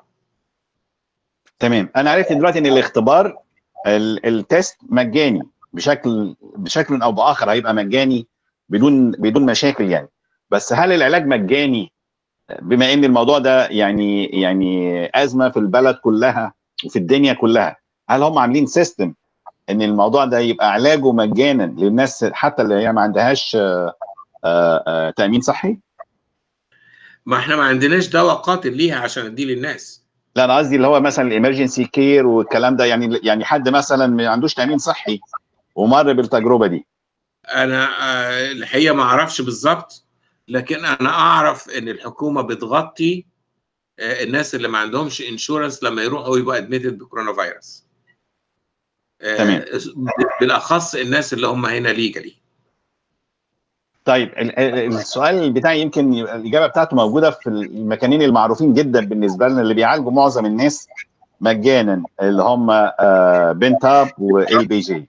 تمام انا عرفت دلوقتي ان الاختبار ال- التيست مجاني بشكل بشكل او باخر هيبقى مجاني بدون بدون مشاكل يعني بس هل العلاج مجاني بما ان الموضوع ده يعني يعني ازمه في البلد كلها وفي الدنيا كلها هل هم عاملين سيستم ان الموضوع ده يبقى علاجه مجانا للناس حتى اللي هي ما عندهاش آه، آه، آه، تامين صحي؟ ما احنا ما عندناش دواء قاتل ليها عشان اديه للناس لا انا قصدي اللي هو مثلا الامرجنسي كير والكلام ده يعني يعني حد مثلا ما عندوش تامين صحي ومر بالتجربه دي انا آه، الحقيقه ما اعرفش بالظبط لكن انا اعرف ان الحكومه بتغطي آه، الناس اللي ما عندهمش انشورنس لما يروحوا يبقى ادميتد بكورونا فيروس آه، تمام. بالاخص الناس اللي هم هنا ليجالي طيب ال- ال- السؤال بتاعي يمكن يبقى الاجابه بتاعته موجوده في المكانين المعروفين جدا بالنسبه لنا اللي بيعالجوا معظم الناس مجانا اللي هم آه، بنتاب واي بي جي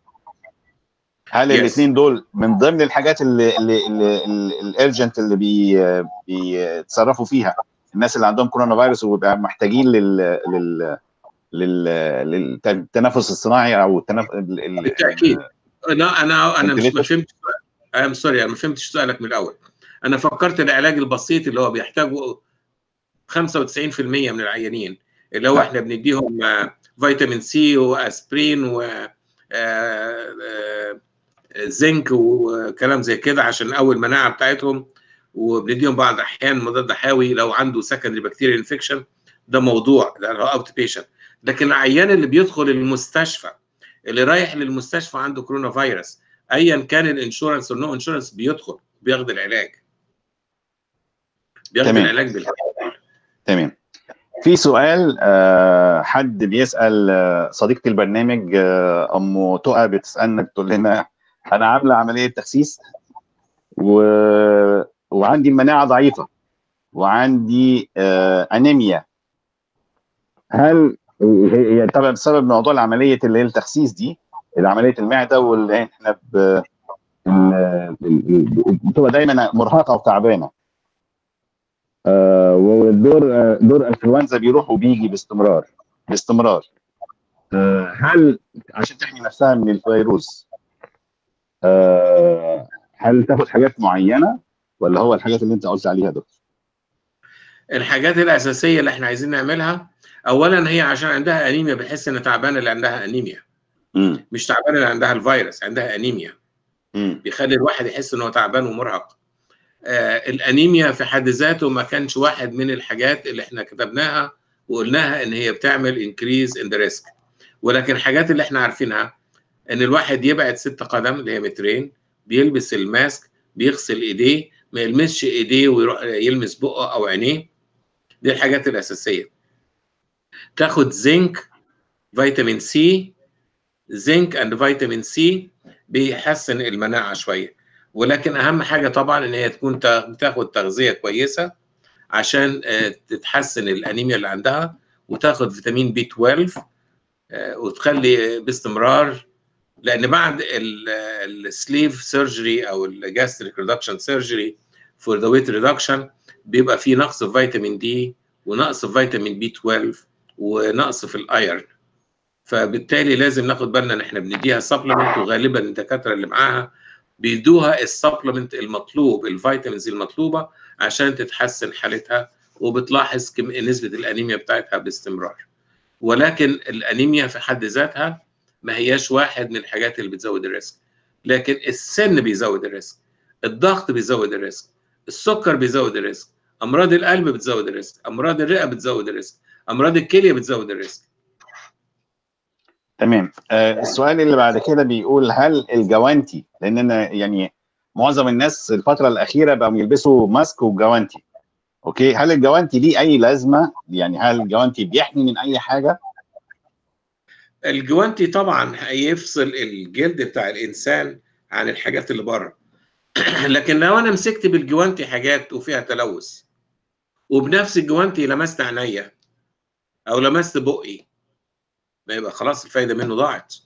هل Yes. الاثنين دول من ضمن الحاجات اللي اللي اللي الارجنت اللي بي بيتصرفوا فيها الناس اللي عندهم كورونا فيروس وبيبقى محتاجين لل لل لل- للتنفس الصناعي او التنف... ال- ال- بالتأكيد. انا انا انا مش ما Ventilator. فهمتش ام سوري انا ما فهمتش سؤالك من الاول انا فكرت العلاج البسيط اللي هو بيحتاجه 95% من العيانين اللي هو احنا بنديهم آه، فيتامين سي واسبرين و آه، آه، زنك وكلام زي كده عشان نقوي المناعه بتاعتهم وبنديهم بعض الاحيان مضاد حيوي لو عنده سكندري بكتيريا انفكشن ده موضوع ده هو اوت بيشنت لكن العيان اللي بيدخل المستشفى اللي رايح للمستشفى عنده كورونا فيروس ايا كان الانشورنس او نو انشورنس بيدخل بياخد العلاج بياخد تمام. العلاج بالحقيقة. تمام في سؤال آه، حد بيسال آه، صديقه البرنامج آه، ام تقى بتسالنا بتقول لنا انا عامله عمليه تخسيس و... وعندي المناعه ضعيفه وعندي آه، انيميا هل هي هي طبعا بسبب موضوع العمليه اللي هي التخسيس دي عمليه المعده واللي احنا ب... ال- ال- ال- بتبقى دايما مرهقه وتعبانه آه، والدور آه، دور انفلونزا بيروح وبيجي باستمرار باستمرار آه، هل عشان تحمي نفسها من الفيروس آه، هل تاخد حاجات معينه ولا هو الحاجات اللي انت قلت عليها دكتور؟ الحاجات الاساسيه اللي احنا عايزين نعملها اولا هي عشان عندها انيميا بحس ان تعبانه اللي عندها انيميا امم مش تعبانه اللي عندها الفيروس عندها انيميا امم بيخلي الواحد يحس ان هو تعبان ومرهق آه الانيميا في حد ذاته ما كانش واحد من الحاجات اللي احنا كتبناها وقلناها ان هي بتعمل انكريز ان ذا ريسك ولكن الحاجات اللي احنا عارفينها ان الواحد يبعد ست قدم اللي هي مترين بيلبس الماسك بيغسل ايديه ما يلمسش ايديه ويروح يلمس بقه او عينيه دي الحاجات الاساسيه تاخد زنك فيتامين سي زنك اند فيتامين سي بيحسن المناعه شويه ولكن اهم حاجه طبعا ان هي تكون تا- بتاخد تغذيه كويسه عشان آه، تتحسن الانيميا اللي عندها وتاخد فيتامين بي 12 آه، وتخلي باستمرار لان بعد السليف سيرجري او الجاستريك ريدكشن سيرجري فور ذا ويت ريدكشن بيبقى في نقص في فيتامين دي ونقص في فيتامين بي 12 ونقص في الايرن فبالتالي لازم ناخد بالنا ان احنا بنديها سبلمنت وغالبا الدكاتره اللي معاها بيدوها السبلمنت المطلوب الفيتامينز المطلوبه عشان تتحسن حالتها وبتلاحظ كم نسبه الانيميا بتاعتها باستمرار ولكن الانيميا في حد ذاتها ما هياش واحد من الحاجات اللي بتزود الريسك لكن السن بيزود الريسك الضغط بيزود الريسك السكر بيزود الريسك امراض القلب بتزود الريسك امراض الرئه بتزود الريسك امراض الكليه بتزود الريسك تمام آه، السؤال اللي بعد كده بيقول هل الجوانتي لان انا يعني معظم الناس الفتره الاخيره بقوا يلبسوا ماسك وجوانتي اوكي هل الجوانتي ليه اي لازمه يعني هل الجوانتي بيحمي من اي حاجه الجوانتي طبعا هيفصل الجلد بتاع الانسان عن الحاجات اللي بره لكن لو انا مسكت بالجوانتي حاجات وفيها تلوث وبنفس الجوانتي لمست عينيا او لمست بقي ما يبقى خلاص الفايده منه ضاعت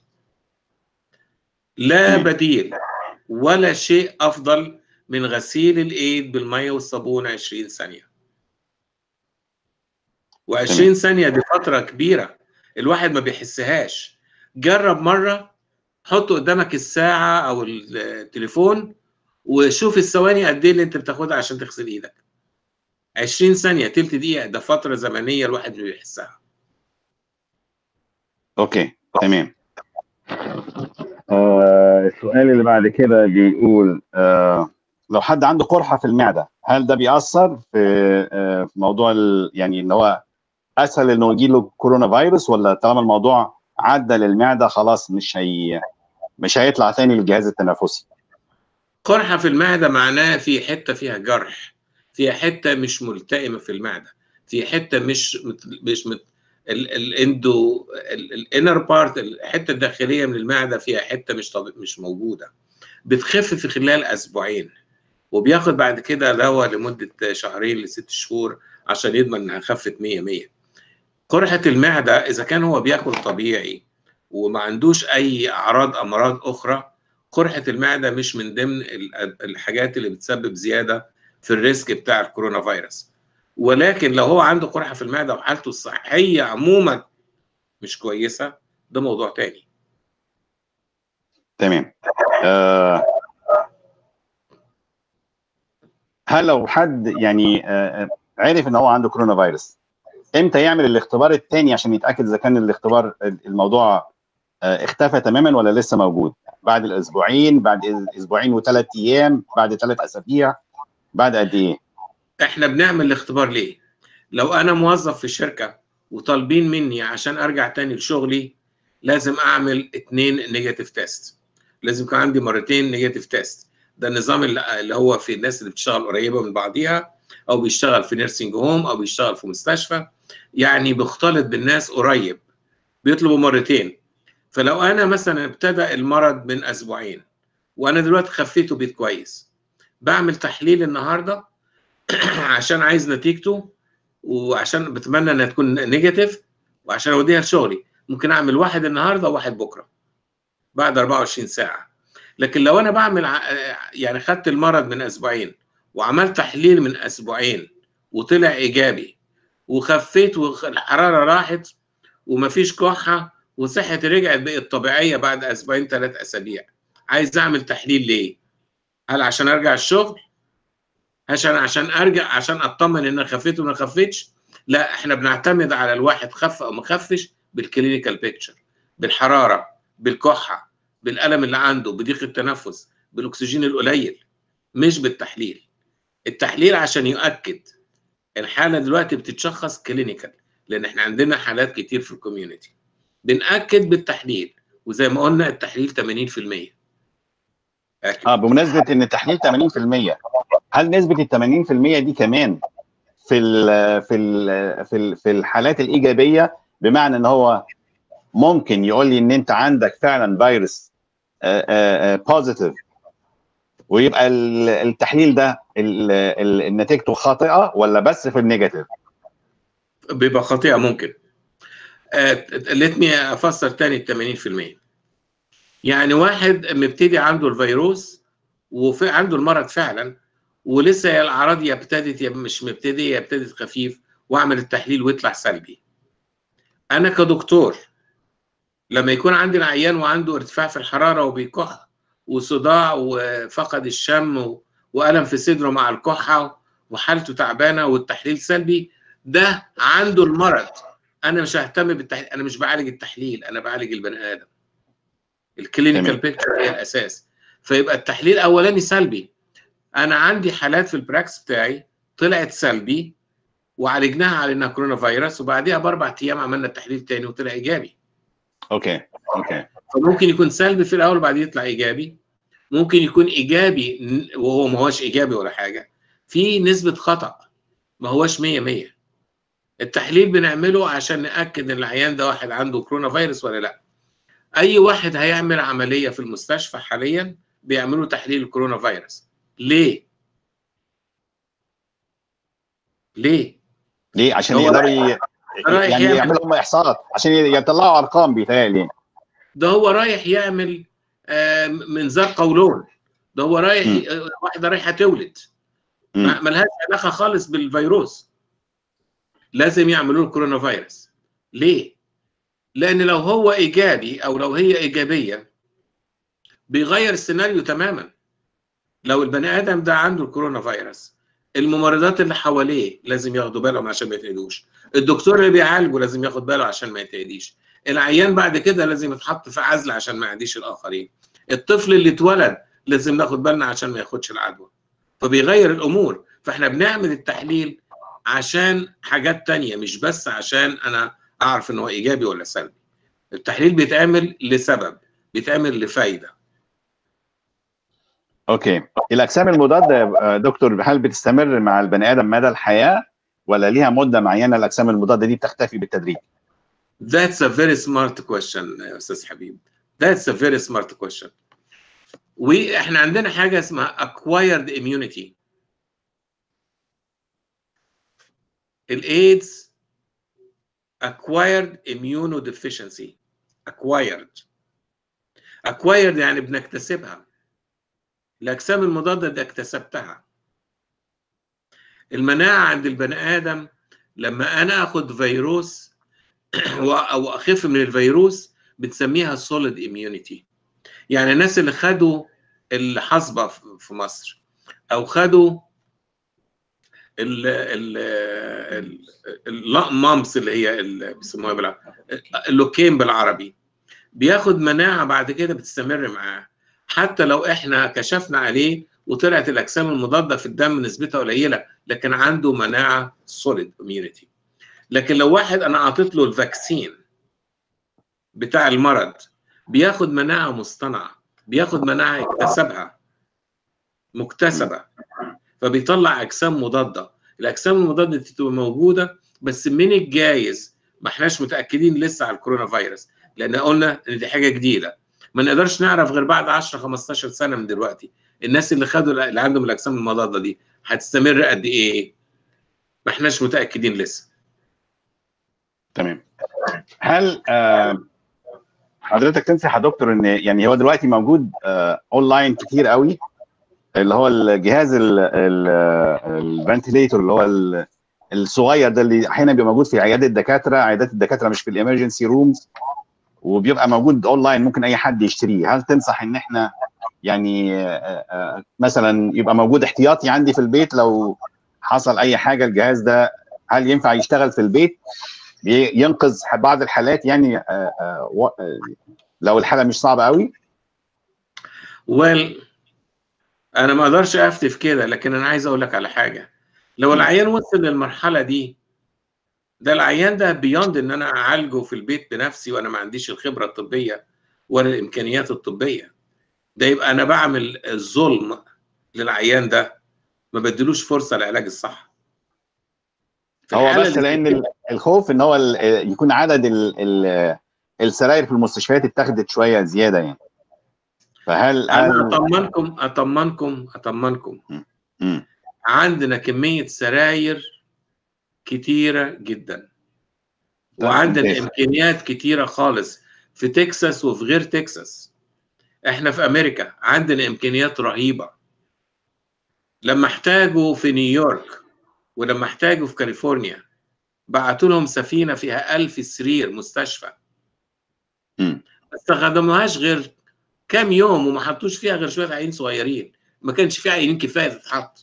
لا تمام. بديل ولا شيء افضل من غسيل الايد بالميه والصابون 20 ثانيه و20 تمام. ثانيه دي فتره كبيره الواحد ما بيحسهاش جرب مره حط قدامك الساعه او التليفون وشوف الثواني قد ايه اللي انت بتاخدها عشان تغسل ايدك 20 ثانيه تلت دقيقه ده فتره زمنيه الواحد مش بيحسها اوكي تمام آه السؤال اللي بعد كده بيقول آه لو حد عنده قرحه في المعده هل ده بيأثر في آه في موضوع ال- يعني ان هو اسهل انه يجي له كورونا فيروس ولا طالما الموضوع عدى للمعده خلاص مش هي مش هيطلع تاني للجهاز التنفسي قرحه في المعده معناه في حته فيها جرح فيها حته مش ملتئمه في المعده في حته مش مت- مش مت الاندو الانر بارت الحته الداخليه من المعده فيها حته مش طب... مش موجوده بتخف في خلال اسبوعين وبياخد بعد كده دواء لمده شهرين لست شهور عشان يضمن انها خفت 100 100 قرحه المعده اذا كان هو بياكل طبيعي وما عندوش اي اعراض امراض اخرى قرحه المعده مش من ضمن ال- الحاجات اللي بتسبب زياده في الريسك بتاع الكورونا فيروس ولكن لو هو عنده قرحه في المعده وحالته الصحيه عموما مش كويسه ده موضوع تاني تمام آه هل لو حد يعني آه آه، عرف ان هو عنده كورونا فيروس امتى يعمل الاختبار الثاني عشان يتاكد اذا كان الاختبار الموضوع آه اختفى تماما ولا لسه موجود بعد الاسبوعين بعد اسبوعين وثلاث ايام بعد ثلاث اسابيع بعد قد ايه احنا بنعمل الاختبار ليه لو انا موظف في الشركه وطالبين مني عشان ارجع تاني لشغلي لازم اعمل اتنين نيجاتيف تيست لازم يكون عندي مرتين نيجاتيف تيست ده النظام اللي هو في الناس اللي بتشتغل قريبه من بعضيها او بيشتغل في نيرسينج هوم او بيشتغل في مستشفى يعني بيختلط بالناس قريب بيطلبوا مرتين فلو انا مثلا ابتدى المرض من اسبوعين وانا دلوقتي خفيت وبقيت كويس بعمل تحليل النهارده عشان عايز نتيجته وعشان بتمنى انها تكون نيجاتيف وعشان اوديها لشغلي ممكن اعمل واحد النهارده وواحد بكره بعد 24 ساعه لكن لو انا بعمل يعني خدت المرض من اسبوعين وعملت تحليل من اسبوعين وطلع ايجابي وخفيت والحراره راحت ومفيش كحه وصحتي رجعت بقت طبيعيه بعد اسبوعين ثلاث اسابيع عايز اعمل تحليل ليه؟ هل عشان ارجع الشغل؟ عشان عشان ارجع عشان اطمن ان انا خفيت وما خفيتش؟ لا احنا بنعتمد على الواحد خف او ما خفش بالكلينيكال بيكتشر بالحراره بالكحه بالالم اللي عنده بضيق التنفس بالاكسجين القليل مش بالتحليل التحليل عشان يؤكد الحاله دلوقتي بتتشخص كلينيكال لان احنا عندنا حالات كتير في الكوميونتي بنأكد بالتحليل وزي ما قلنا التحليل 80% أكيد. اه بمناسبه ان التحليل 80% هل نسبه ال 80% دي كمان في ال في ال في ال في الحالات الايجابيه بمعنى ان هو ممكن يقول لي ان انت عندك فعلا فيروس بوزيتيف ويبقى التحليل ده نتيجته خاطئه ولا بس في النيجاتيف؟ بيبقى خاطئه ممكن ليتني افسر تاني ال 80% يعني واحد مبتدي عنده الفيروس وفي عنده المرض فعلا ولسه يا الاعراض يا ابتدت يا مش مبتدي يا ابتدت خفيف واعمل التحليل ويطلع سلبي انا كدكتور لما يكون عندي العيان وعنده ارتفاع في الحراره وبيكح وصداع وفقد الشم والم في صدره مع الكحه وحالته تعبانه والتحليل سلبي ده عنده المرض انا مش ههتم بالتحليل انا مش بعالج التحليل انا بعالج البني ادم الكلينيكال بيكتشر هي الاساس فيبقى التحليل الاولاني سلبي انا عندي حالات في البراكس بتاعي طلعت سلبي وعالجناها على انها كورونا فيروس وبعديها باربع ايام عملنا التحليل تاني وطلع ايجابي اوكي اوكي فممكن يكون سلبي في الاول وبعدين يطلع ايجابي ممكن يكون ايجابي وهو ما هوش ايجابي ولا حاجه في نسبه خطا ما هوش 100 100 التحليل بنعمله عشان ناكد ان العيان ده واحد عنده كورونا فيروس ولا لا اي واحد هيعمل عمليه في المستشفى حاليا بيعملوا تحليل الكورونا فيروس ليه ليه ليه عشان يقدروا ي... يعني يعملوا هم احصاءات عشان يطلعوا ارقام بيتهيألي ده هو رايح يعمل منظار قولون ده هو رايح م. واحده رايحه تولد ملهاش علاقه خالص بالفيروس لازم يعملوا له كورونا فيروس ليه لان لو هو ايجابي او لو هي ايجابيه بيغير السيناريو تماما لو البني ادم ده عنده الكورونا فيروس الممرضات اللي حواليه لازم ياخدوا بالهم عشان ما يتعدوش الدكتور اللي بيعالجه لازم ياخد باله عشان ما يتعديش العيان بعد كده لازم يتحط في عزل عشان ما يعديش الاخرين الطفل اللي اتولد لازم ناخد بالنا عشان ما ياخدش العدوى فبيغير الامور فاحنا بنعمل التحليل عشان حاجات تانية مش بس عشان انا اعرف ان هو ايجابي ولا سلبي التحليل بيتعمل لسبب بيتعمل لفايده اوكي الاجسام المضاده دكتور هل بتستمر مع البني ادم مدى الحياه ولا ليها مده معينه الاجسام المضاده دي بتختفي بالتدريج That's a very smart question يا استاذ حبيب That's a very smart question واحنا عندنا حاجه اسمها acquired immunity الايدز acquired immunodeficiency acquired acquired يعني بنكتسبها الاجسام المضاده دي اكتسبتها المناعه عند البني ادم لما انا اخد فيروس او اخف من الفيروس بنسميها solid immunity يعني الناس اللي خدوا الحصبه في مصر او خدوا ال ال المامس اللي هي اللي بيسموها اللوكين بالعربي بياخد مناعه بعد كده بتستمر معاه حتى لو احنا كشفنا عليه وطلعت الاجسام المضاده في الدم نسبتها قليله لكن عنده مناعه سوليد اميونيتي لكن لو واحد انا اعطيت له الفاكسين بتاع المرض بياخد مناعه مصطنعه بياخد مناعه اكتسبها مكتسبه فبيطلع اجسام مضاده الاجسام المضاده دي تبقى موجوده بس من الجايز ما احناش متاكدين لسه على الكورونا فيروس لان قلنا ان دي حاجه جديده ما نقدرش نعرف غير بعد 10 15 سنه من دلوقتي الناس اللي خدوا اللي عندهم الاجسام المضاده دي هتستمر قد ايه ما احناش متاكدين لسه تمام هل آه حضرتك تنصح يا دكتور ان يعني هو دلوقتي موجود آه اونلاين كتير قوي اللي هو الجهاز الفنتليتور اللي هو الصغير ده اللي احيانا بيبقى موجود في عياده الدكاتره عيادات الدكاتره مش في الامرجنسي رومز وبيبقى موجود اونلاين ممكن اي حد يشتريه هل تنصح ان احنا يعني مثلا يبقى موجود احتياطي عندي في البيت لو حصل اي حاجه الجهاز ده هل ينفع يشتغل في البيت ينقذ بعض الحالات يعني لو الحاله مش صعبه قوي well انا ما اقدرش افتي في كده لكن انا عايز اقول لك على حاجه لو العيان وصل للمرحله دي ده العيان ده بيوند ان انا اعالجه في البيت بنفسي وانا ما عنديش الخبره الطبيه ولا الامكانيات الطبيه ده يبقى انا بعمل الظلم للعيان ده ما بديلوش فرصه للعلاج الصح هو بس لان الخوف ان هو يكون عدد السراير في المستشفيات اتخذت شويه زياده يعني فهل انا اطمنكم اطمنكم اطمنكم م. عندنا كميه سراير كتيره جدا وعندنا امكانيات كتيره خالص في تكساس وفي غير تكساس احنا في امريكا عندنا امكانيات رهيبه لما احتاجوا في نيويورك ولما احتاجوا في كاليفورنيا بعتوا لهم سفينه فيها ألف سرير مستشفى ما استخدموهاش غير كام يوم وما حطوش فيها غير شويه عيانين صغيرين ما كانش فيها عيانين كفايه تتحط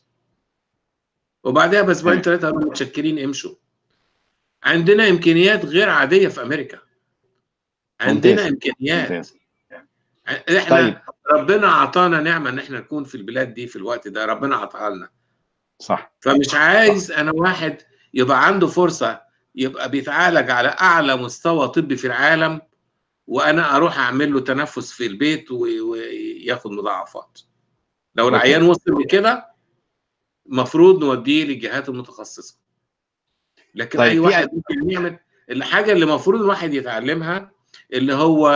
وبعدها باسبوعين ثلاثه قالوا متشكرين امشوا عندنا امكانيات غير عاديه في امريكا عندنا امكانيات احنا طيب. ربنا اعطانا نعمه ان احنا نكون في البلاد دي في الوقت ده ربنا اعطاها لنا صح فمش عايز انا واحد يبقى عنده فرصه يبقى بيتعالج على اعلى مستوى طبي في العالم وانا اروح اعمل له تنفس في البيت وياخد مضاعفات لو العيان وصل لكده المفروض نوديه للجهات المتخصصه لكن طيب اي واحد ممكن يعمل الحاجه اللي المفروض الواحد يتعلمها اللي هو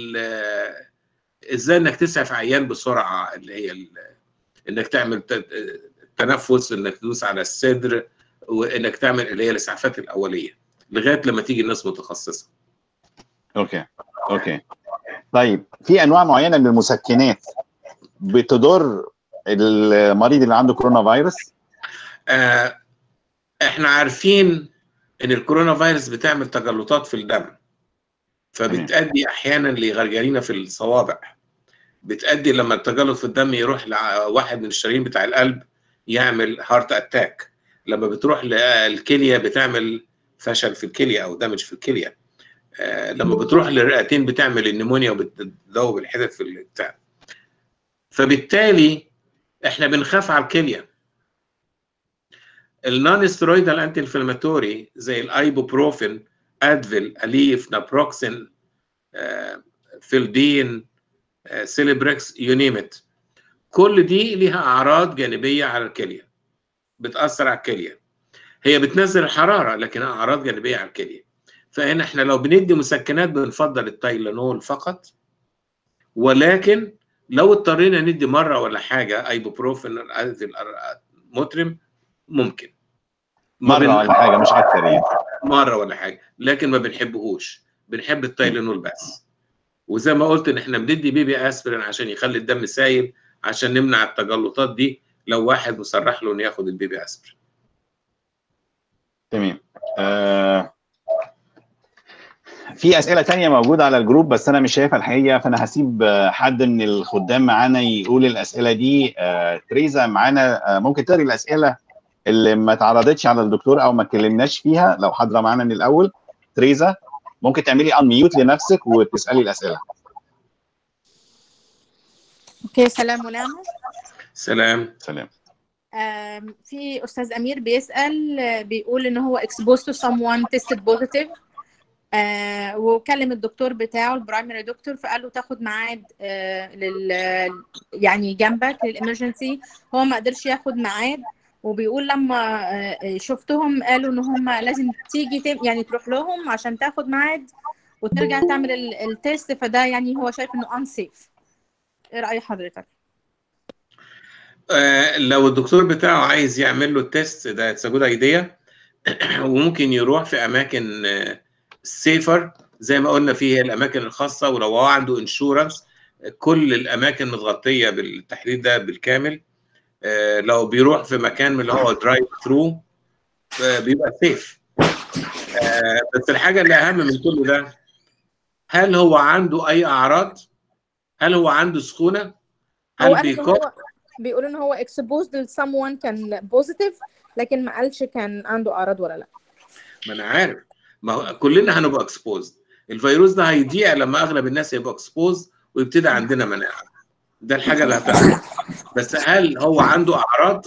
ازاي انك تسعف عيان بسرعه اللي هي انك تعمل تنفس انك تدوس على الصدر وانك تعمل اللي هي الاسعافات الاوليه لغايه لما تيجي الناس متخصصه اوكي اوكي طيب في انواع معينه من المسكنات بتضر المريض اللي عنده كورونا فيروس آه احنا عارفين ان الكورونا فيروس بتعمل تجلطات في الدم فبتأدي احيانا لغرجرينه في الصوابع بتأدي لما التجلط في الدم يروح لواحد من الشرايين بتاع القلب يعمل هارت اتاك لما بتروح للكليه بتعمل فشل في الكليه او دمج في الكليه آه لما بتروح للرئتين بتعمل النمونيا وبتذوب الحتت في البتاع فبالتالي احنا بنخاف على الكليه النون سترويدال انتي انفلاماتوري زي الايبوبروفين ادفيل اليف نابروكسين آه فيلدين آه سيليبريكس يونيمت كل دي ليها اعراض جانبيه على الكليه بتاثر على الكليه هي بتنزل الحراره لكنها اعراض جانبيه على الكليه فهنا احنا لو بندي مسكنات بنفضل التايلانول فقط ولكن لو اضطرينا ندي مره ولا حاجه ايبوبروفين مترم ممكن مره ولا حاجه مش اكتر يعني مره ولا حاجه لكن ما بنحبهوش بنحب التايلانول بس وزي ما قلت ان احنا بندي بيبي اسبرين عشان يخلي الدم سايل عشان نمنع التجلطات دي لو واحد مسرح له انه ياخد البيبي اسبرين تمام آه في اسئله تانية موجوده على الجروب بس انا مش شايفها الحقيقه فانا هسيب حد من الخدام معانا يقول الاسئله دي آه تريزا معانا آه ممكن تقري الاسئله اللي ما اتعرضتش على الدكتور او ما اتكلمناش فيها لو حاضره معانا من الاول تريزا ممكن تعملي انميوت لنفسك وتسالي الاسئله اوكي سلام ونعمه سلام سلام آم، في استاذ امير بيسال آه، بيقول ان هو exposed to someone tested positive آه وكلم الدكتور بتاعه البرايمري دكتور فقال له تاخد ميعاد آه لل يعني جنبك للامرجنسي هو ما قدرش ياخد ميعاد وبيقول لما آه شفتهم قالوا ان هم لازم تيجي تم يعني تروح لهم عشان تاخد ميعاد وترجع تعمل ال- التيست فده يعني هو شايف انه unsafe ايه راي حضرتك؟ آه، لو الدكتور بتاعه عايز يعمل له التيست ده اتس جود ايديا وممكن يروح في اماكن سيفر زي ما قلنا في الاماكن الخاصه ولو هو عنده انشورنس كل الاماكن متغطيه بالتحليل ده بالكامل آه، لو بيروح في مكان من اللي هو درايف ثرو بيبقى سيف بس الحاجه اللي اهم من كل ده هل هو عنده اي اعراض؟ هل هو عنده سخونه؟ هو هل قال إن بيكح؟ هو بيقول ان هو exposed to someone كان بوزيتيف لكن ما قالش كان عنده اعراض ولا لا ما انا عارف ما هو كلنا هنبقى اكسبوز الفيروس ده هيضيع لما اغلب الناس يبقى اكسبوز ويبتدي عندنا مناعه ده الحاجه اللي هتحصل بس هل هو عنده اعراض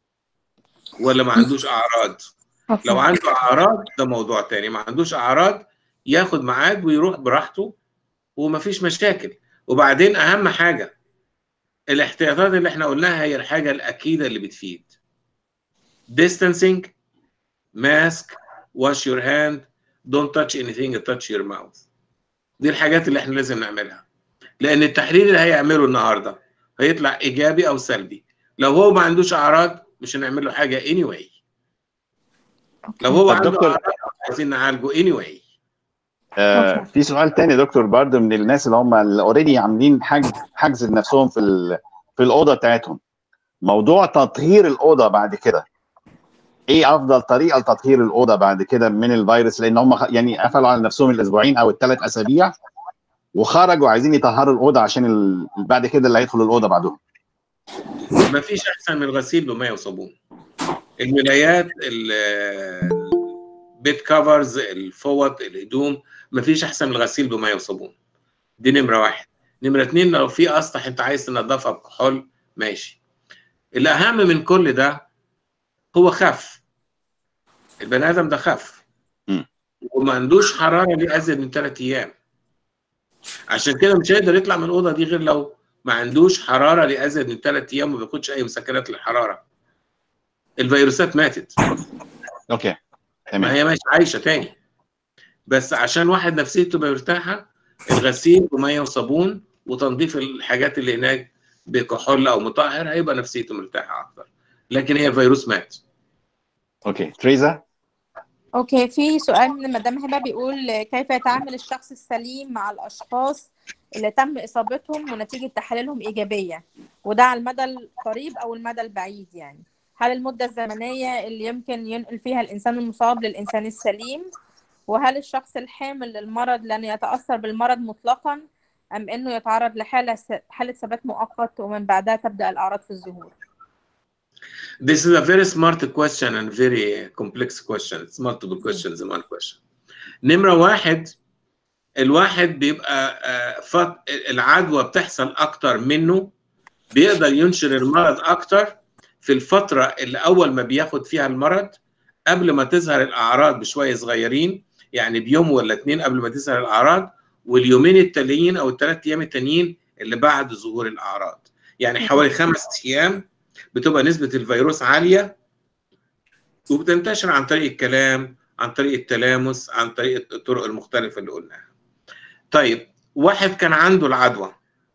ولا ما عندوش اعراض لو عنده اعراض ده موضوع تاني ما عندوش اعراض ياخد ميعاد ويروح براحته ومفيش مشاكل وبعدين اهم حاجه الاحتياطات اللي احنا قلناها هي الحاجه الاكيده اللي بتفيد distancing mask wash your hand don't touch anything touch your mouth دي الحاجات اللي احنا لازم نعملها لان التحليل اللي هيعمله النهارده هيطلع ايجابي او سلبي لو هو ما عندوش اعراض مش هنعمل له حاجه anyway لو هو طب عنده دكتور- اعراض عايزين نعالجه anyway آه أوكي. في سؤال تاني دكتور برضه من الناس اللي هم اللي اوريدي عاملين حجز حجز لنفسهم في ال- في الاوضه بتاعتهم موضوع تطهير الاوضه بعد كده ايه افضل طريقه لتطهير الاوضه بعد كده من الفيروس لان هم خ- يعني قفلوا على نفسهم الاسبوعين او الثلاث اسابيع وخرجوا عايزين يطهروا الاوضه عشان ال... بعد كده اللي هيدخل الاوضه بعدهم ما فيش احسن من الغسيل بماء وصابون الملايات ال- البيت كفرز الفوط الهدوم ما فيش احسن من الغسيل بماء وصابون دي نمره واحد نمره اتنين لو في اسطح انت عايز تنضفها بكحول ماشي الاهم من كل ده هو خف البني ادم ده خف م. وما عندوش حراره ليه ازيد من ثلاث ايام عشان كده مش هيقدر يطلع من الاوضه دي غير لو ما عندوش حراره لازيد من ثلاث ايام وما بياخدش اي مسكنات للحراره الفيروسات ماتت اوكي ما تمام هي مش عايشه تاني بس عشان واحد نفسيته تبقى مرتاحه الغسيل وميه وصابون وتنظيف الحاجات اللي هناك بكحول او مطهر هيبقى نفسيته مرتاحه اكتر لكن هي فيروس مات اوكي تريزا اوكي في سؤال من مدام هبه بيقول كيف يتعامل الشخص السليم مع الاشخاص اللي تم اصابتهم ونتيجه تحاليلهم ايجابيه وده على المدى القريب او المدى البعيد يعني هل المده الزمنيه اللي يمكن ينقل فيها الانسان المصاب للانسان السليم وهل الشخص الحامل للمرض لن يتاثر بالمرض مطلقا ام انه يتعرض لحاله حاله ثبات مؤقت ومن بعدها تبدا الاعراض في الظهور This is a very smart question and very complex question. It's multiple questions in one question. نمرة واحد الواحد بيبقى آه، فط... العدوى بتحصل أكتر منه بيقدر ينشر المرض أكتر في الفترة اللي أول ما بياخد فيها المرض قبل ما تظهر الأعراض بشوية صغيرين يعني بيوم ولا اتنين قبل ما تظهر الأعراض واليومين التاليين أو الثلاث أيام التانيين اللي بعد ظهور الأعراض يعني حوالي خمس أيام بتبقى نسبة الفيروس عالية وبتنتشر عن طريق الكلام عن طريق التلامس عن طريق الطرق المختلفة اللي قلناها طيب واحد كان عنده العدوى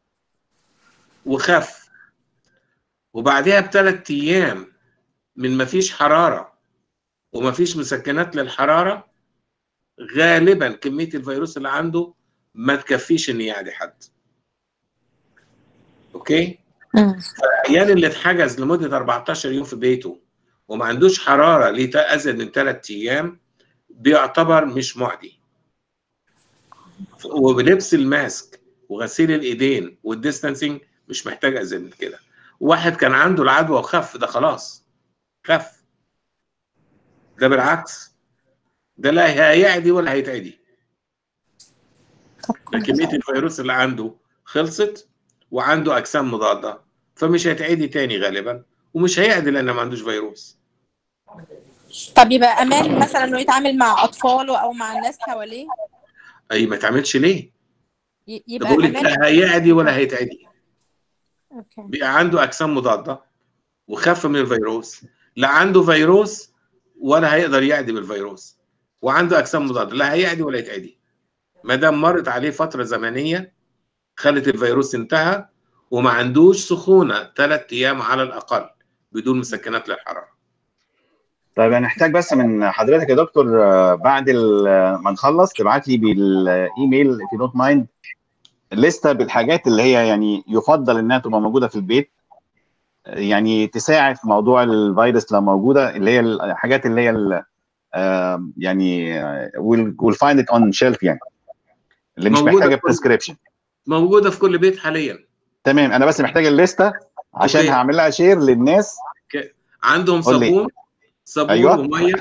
وخف وبعدها بثلاث أيام من ما فيش حرارة وما فيش مسكنات للحرارة غالبا كمية الفيروس اللي عنده ما تكفيش ان يعدي حد اوكي العيال اللي اتحجز لمده 14 يوم في بيته وما عندوش حراره ليه ازيد من ثلاث ايام بيعتبر مش معدي وبلبس الماسك وغسيل الايدين والديستانسينج مش محتاج ازيد من كده واحد كان عنده العدوى وخف ده خلاص خف ده بالعكس ده لا هيعدي ولا هيتعدي ده كميه الفيروس اللي عنده خلصت وعنده اجسام مضاده فمش هيتعدي تاني غالبا ومش هيعدي لان ما عندوش فيروس طب يبقى امان مثلا انه يتعامل مع اطفاله او مع الناس حواليه اي ما تعملش ليه ي- يبقى بقول لك امان لا هيعدي ولا هيتعدي اوكي بيبقى عنده اجسام مضاده وخف من الفيروس لا عنده فيروس ولا هيقدر يعدي بالفيروس وعنده اجسام مضاده لا هيعدي ولا يتعدي ما دام مرت عليه فتره زمنيه خلت الفيروس انتهى وما عندوش سخونه ثلاث ايام على الاقل بدون مسكنات للحراره طيب هنحتاج بس من حضرتك يا دكتور آه، بعد ال- ما نخلص تبعت لي بالايميل في نوت مايند لسته بالحاجات اللي هي يعني يفضل انها تبقى موجوده في البيت آه، يعني تساعد في موضوع الفيروس لو موجوده اللي هي الحاجات اللي هي ال- آه، يعني ويل فايند ات اون شيلف يعني اللي مش موجودة محتاجه في كل- بريسكريبشن موجوده في كل بيت حاليا تمام انا بس محتاج الليسته عشان أوكي. هعمل لها شير للناس عندهم قول لي. صابون صابون أيوة. وميه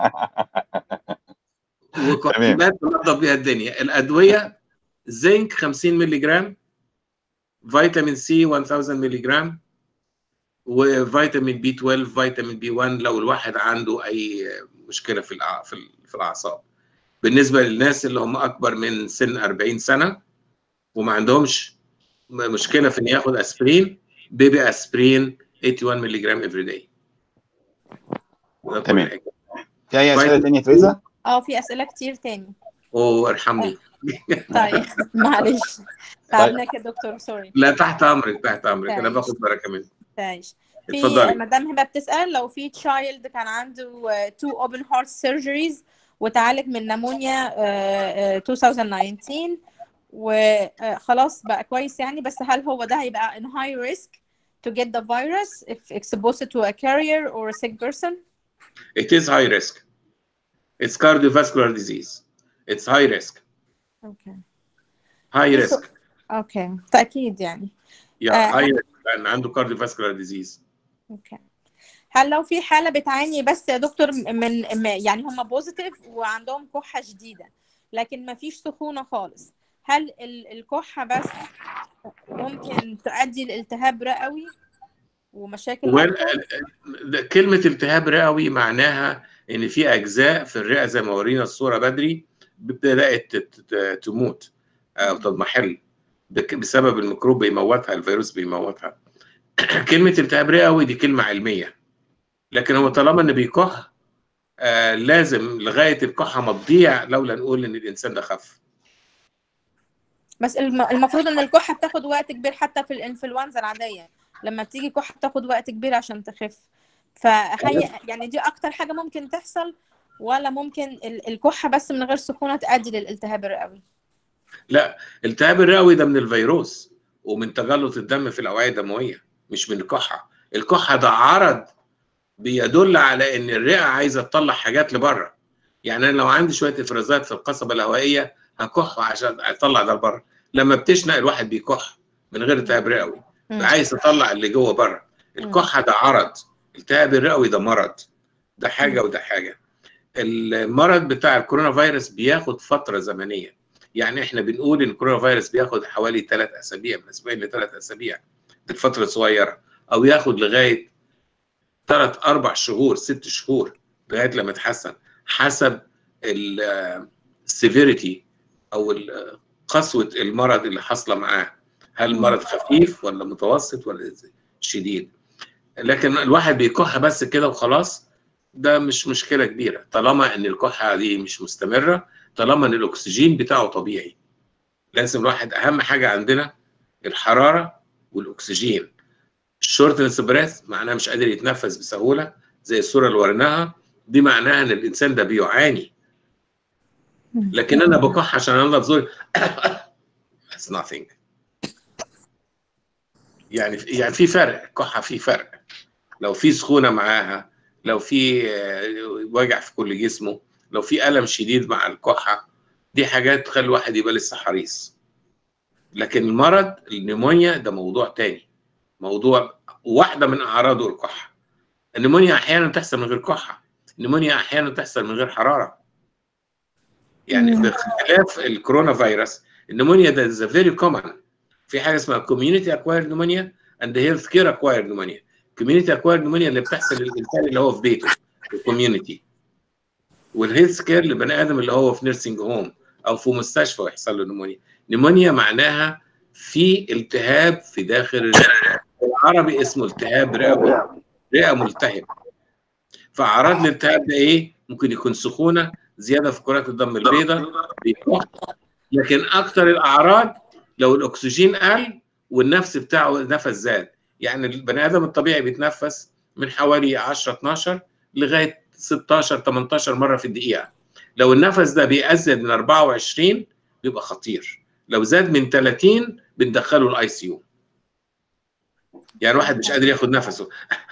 وكحولات تنظف بيها الدنيا الادويه زنك 50 مللي جرام فيتامين سي 1000 مللي جرام وفيتامين بي 12 فيتامين بي 1 لو الواحد عنده اي مشكله في الأع- في ال- في الاعصاب بالنسبه للناس اللي هم اكبر من سن 40 سنه وما عندهمش م- مشكله في ان ياخد اسبرين بيبي اسبرين 81 مللي جرام افري داي تمام. في اي اسئله ثانيه فريزا؟ اه في اسئله كتير تاني اوه ارحمني طيب معلش تعبناك يا دكتور سوري لا تحت امرك تحت امرك انا تعيش. باخد بركه منك تعيش في اتفضلي مدام هبه بتسال لو في تشايلد كان عنده تو اوبن هارت سيرجريز وتعالج من نمونيا آه، آه، 2019 وخلاص بقى كويس يعني بس هل هو ده هيبقى in high risk to get the virus if exposed to a carrier or a sick person? It is high risk. It's cardiovascular disease. It's high risk. Okay. High Yes, risk. اوكي تأكيد يعني Yeah, آه. high risk لأن عنده cardiovascular disease. اوكي هل لو في حالة بتعاني بس يا دكتور من م- يعني هم بوزيتيف وعندهم كحة شديدة لكن ما فيش سخونة خالص هل ال- الكحة بس ممكن تؤدي لالتهاب رئوي ومشاكل Well, أكتر؟ ده- كلمة التهاب رئوي معناها إن في أجزاء في الرئة زي ما ورينا الصورة بدري بدأت تت- تت- تموت أو تضمحل بك- بسبب الميكروب بيموتها الفيروس بيموتها. كلمة التهاب رئوي دي كلمة علمية. لكن هو طالما إن بيكح آه لازم لغاية الكحة ما تضيع لولا نقول إن الإنسان ده خف. بس الم- المفروض ان الكحة بتاخد وقت كبير حتى في الانفلونزا العادية لما بتيجي كحة بتاخد وقت كبير عشان تخف فهي يعني دي اكتر حاجة ممكن تحصل ولا ممكن ال- الكحة بس من غير سخونة تؤدي للالتهاب الرئوي لا التهاب الرئوي ده من الفيروس ومن تجلط الدم في الاوعيه الدمويه مش من الكحه الكحه ده عرض بيدل على ان الرئه عايزه تطلع حاجات لبره يعني انا لو عندي شويه افرازات في القصبه الهوائيه هكح عشان اطلع ده لبره لما بتشنق الواحد بيكح من غير التهاب رئوي مم. عايز تطلع اللي جوه بره الكحه ده عرض التهاب الرئوي ده مرض ده حاجه وده حاجه المرض بتاع الكورونا فيروس بياخد فتره زمنيه يعني احنا بنقول ان الكورونا فيروس بياخد حوالي ثلاث اسابيع من اسبوعين لثلاث اسابيع دي الفتره الصغيره او ياخد لغايه ثلاث اربع شهور ست شهور لغايه لما يتحسن حسب السيفيريتي او ال- قسوه المرض اللي حاصله معاه هل المرض خفيف ولا متوسط ولا شديد لكن الواحد بيكح بس كده وخلاص ده مش مشكله كبيره طالما ان الكحه دي مش مستمره طالما ان الاكسجين بتاعه طبيعي لازم الواحد اهم حاجه عندنا الحراره والاكسجين الشورتنس بريث معناها مش قادر يتنفس بسهوله زي الصوره اللي وريناها دي معناها ان الانسان ده بيعاني لكن انا بكح عشان انضف زوري That's nothing يعني يعني في فرق الكحه في فرق لو في سخونه معاها لو في آه، وجع في كل جسمه لو في الم شديد مع الكحه دي حاجات تخلي الواحد يبقى لسه حريص لكن المرض النيمونيا ده موضوع تاني موضوع واحده من اعراضه الكحه النيمونيا احيانا تحصل من غير كحه النيمونيا احيانا تحصل من غير حراره يعني مم. باختلاف الكورونا فيروس النيمونيا ده is very common في حاجه اسمها كوميونتي اكوايرد نمونيا اند هيلث كير اكوايرد نمونيا كوميونتي اكوايرد نمونيا اللي بتحصل للانسان اللي هو في بيته الكوميونتي والهيلث كير لبني ادم اللي هو في نيرسينج هوم او في مستشفى ويحصل له نمونيا نمونيا معناها في التهاب في داخل الرئه بالعربي اسمه التهاب رئوي رئه ملتهب فاعراض الالتهاب ده ايه ممكن يكون سخونه زياده في كرات الدم البيضاء لكن اكثر الاعراض لو الاكسجين قل والنفس بتاعه نفس زاد يعني البني ادم الطبيعي بيتنفس من حوالي 10 12 لغايه 16 18 مره في الدقيقه لو النفس ده بيأزد من 24 بيبقى خطير لو زاد من 30 بندخله الاي سي يو يعني واحد مش قادر ياخد نفسه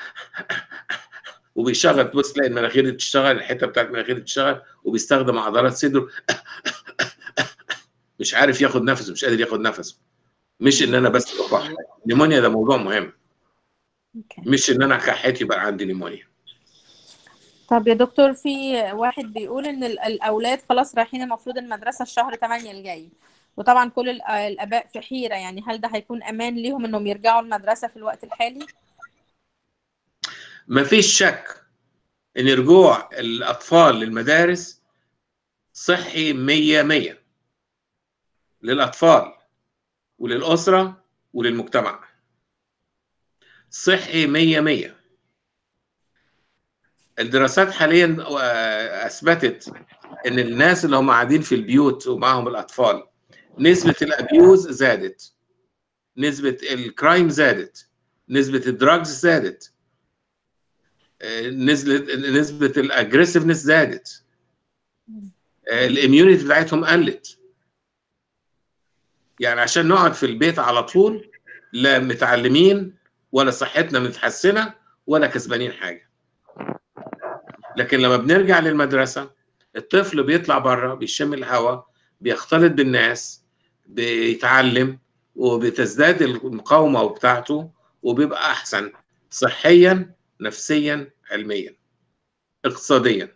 وبيشغل تبص تلاقي المناخير بتشتغل الحته بتاعت المناخير بتشتغل وبيستخدم عضلات صدره مش عارف ياخد نفسه مش قادر ياخد نفسه مش ان انا بس بكح نيمونيا ده موضوع مهم مش ان انا كحيت يبقى عندي نيمونيا طب يا دكتور في واحد بيقول ان الاولاد خلاص رايحين المفروض المدرسه الشهر 8 الجاي وطبعا كل الاباء في حيره يعني هل ده هيكون امان ليهم انهم يرجعوا المدرسه في الوقت الحالي مفيش شك ان رجوع الاطفال للمدارس صحي 100 100 للاطفال وللاسره وللمجتمع صحي 100 100 الدراسات حاليا اثبتت ان الناس اللي هم قاعدين في البيوت ومعهم الاطفال نسبه الابيوز زادت نسبه الكرايم زادت نسبه الدراجز زادت نزلت نسبه الاجريسفنس زادت الاميونيتي بتاعتهم قلت يعني عشان نقعد في البيت على طول لا متعلمين ولا صحتنا متحسنه ولا كسبانين حاجه لكن لما بنرجع للمدرسه الطفل بيطلع بره بيشم الهواء بيختلط بالناس بيتعلم وبتزداد المقاومه بتاعته وبيبقى احسن صحيا نفسيا علميا اقتصاديا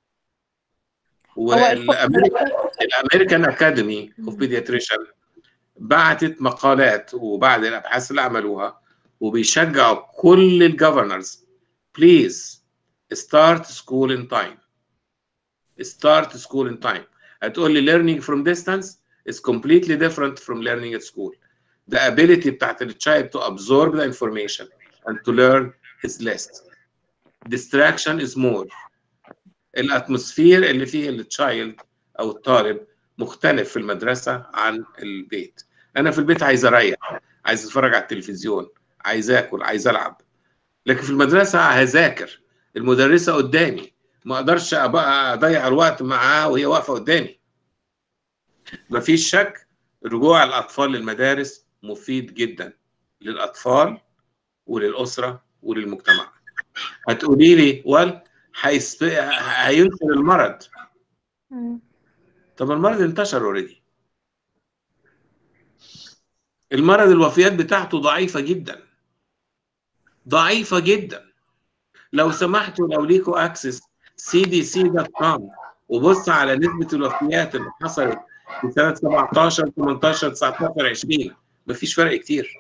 والامريكان اكاديمي اوف بيدياتريشن بعتت مقالات وبعد الابحاث اللي عملوها وبيشجعوا كل الجفرنرز بليز ستارت سكول ان تايم ستارت سكول ان تايم هتقول لي learning from distance is completely different from learning at school the ability بتاعت التشايلد to absorb the information and to learn is less distraction is more الاتموسفير اللي فيه التشايلد او الطالب مختلف في المدرسه عن البيت انا في البيت عايز اريح عايز اتفرج على التلفزيون عايز اكل عايز العب لكن في المدرسه هذاكر المدرسه قدامي ما اقدرش ابقى اضيع الوقت معاها وهي واقفه قدامي مفيش شك رجوع الاطفال للمدارس مفيد جدا للاطفال وللاسره وللمجتمع هتقولي لي وال هيسب... هينشر المرض طب المرض انتشر اوريدي المرض الوفيات بتاعته ضعيفه جدا ضعيفه جدا لو سمحتوا لو ليكوا اكسس سي دي سي دوت كوم وبص على نسبه الوفيات اللي حصلت في سنه 17 18 19 20 مفيش فرق كتير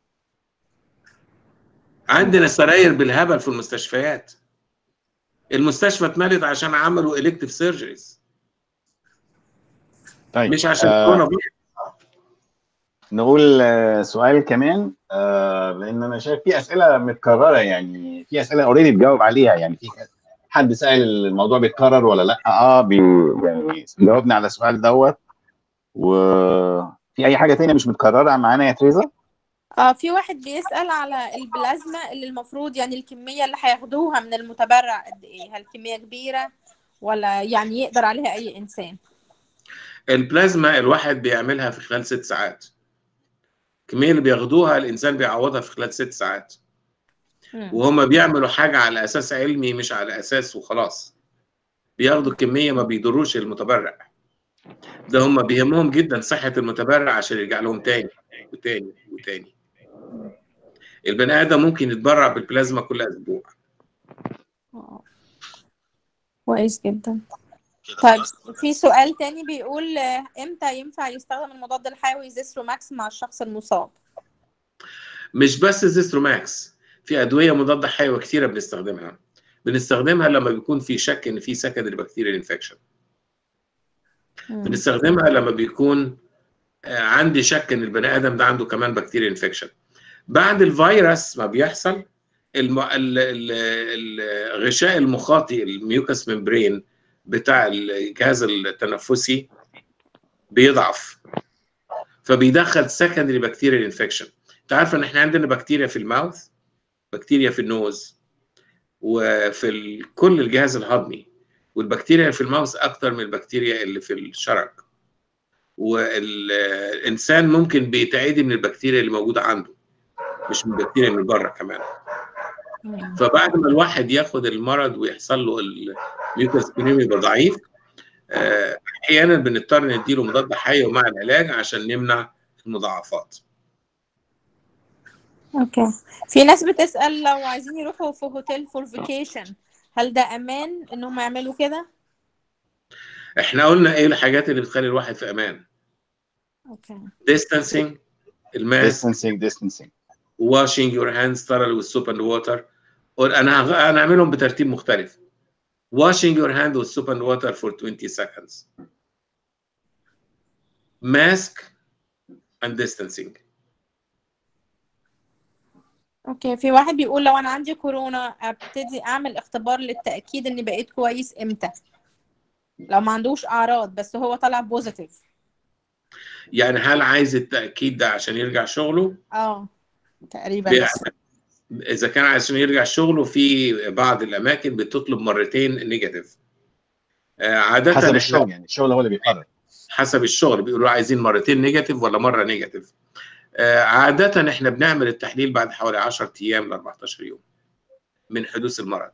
عندنا سراير بالهبل في المستشفيات المستشفى اتملت عشان عملوا الكتيف سيرجريز طيب مش عشان آه كورونا نقول آه سؤال كمان آه لان انا شايف في اسئله متكرره يعني في اسئله اوريدي بجاوب عليها يعني في حد سال الموضوع بيتكرر ولا لا اه بي يعني جاوبنا على السؤال دوت وفي اي حاجه تانية مش متكرره معانا يا تريزا اه في واحد بيسأل على البلازما اللي المفروض يعني الكمية اللي هياخدوها من المتبرع قد ايه هل كمية كبيرة ولا يعني يقدر عليها اي انسان البلازما الواحد بيعملها في خلال ست ساعات الكمية اللي بياخدوها الإنسان بيعوضها في خلال ست ساعات مم. وهم بيعملوا حاجة على أساس علمي مش على أساس وخلاص بياخدوا كمية ما بيضروش المتبرع ده هم بيهمهم جدا صحة المتبرع عشان يرجع لهم تاني وتاني وتاني البني آدم ممكن يتبرع بالبلازما كل أسبوع آه. كويس جدا طيب في سؤال تاني بيقول آه، امتى ينفع يستخدم المضاد الحيوي زيستروماكس مع الشخص المصاب مش بس زيستروماكس في ادويه مضاده حيويه كتيره بنستخدمها بنستخدمها لما بيكون في شك ان في سكندري بكتيريال انفكشن مم. بنستخدمها لما بيكون آه، عندي شك ان البني ادم ده عنده كمان بكتيريا انفكشن بعد الفيروس ما بيحصل الم... ال... ال... الغشاء المخاطي الميوكس ممبرين بتاع الجهاز التنفسي بيضعف فبيدخل سكندري بكتيريال انفكشن انت عارف ان احنا عندنا بكتيريا في الماوث بكتيريا في النوز وفي ال... كل الجهاز الهضمي والبكتيريا في الماوث اكتر من البكتيريا اللي في الشرج والانسان ممكن بيتعدي من البكتيريا اللي موجوده عنده مش من البكتيريا اللي بره كمان مم. فبعد ما الواحد ياخد المرض ويحصل له الميوكس بنيمي يبقى ضعيف آه، احيانا بنضطر نديله مضاد حيوي مع العلاج عشان نمنع المضاعفات اوكي في ناس بتسأل لو عايزين يروحوا في هوتيل فور فيكيشن هل ده امان انهم يعملوا كده احنا قلنا ايه الحاجات اللي بتخلي الواحد في امان اوكي distancing الماس distancing distancing washing your hands thoroughly with soap and water انا هغ- انا اعملهم بترتيب مختلف washing your hand with soap and water for 20 seconds mask and distancing اوكي في واحد بيقول لو انا عندي كورونا ابتدي اعمل اختبار للتأكيد اني بقيت كويس امتى لو ما عندوش اعراض بس هو طلع بوزيتيف يعني هل عايز التأكيد ده عشان يرجع شغله اه تقريبا بي- بس. إذا كان عشان يرجع شغله في بعض الأماكن بتطلب مرتين نيجاتيف آه، عادة حسب إحنا- الشغل يعني الشغل هو اللي بيقرر حسب الشغل بيقولوا عايزين مرتين نيجاتيف ولا مرة نيجاتيف آه، عادة احنا بنعمل التحليل بعد حوالي 10 أيام ل 14 يوم من حدوث المرض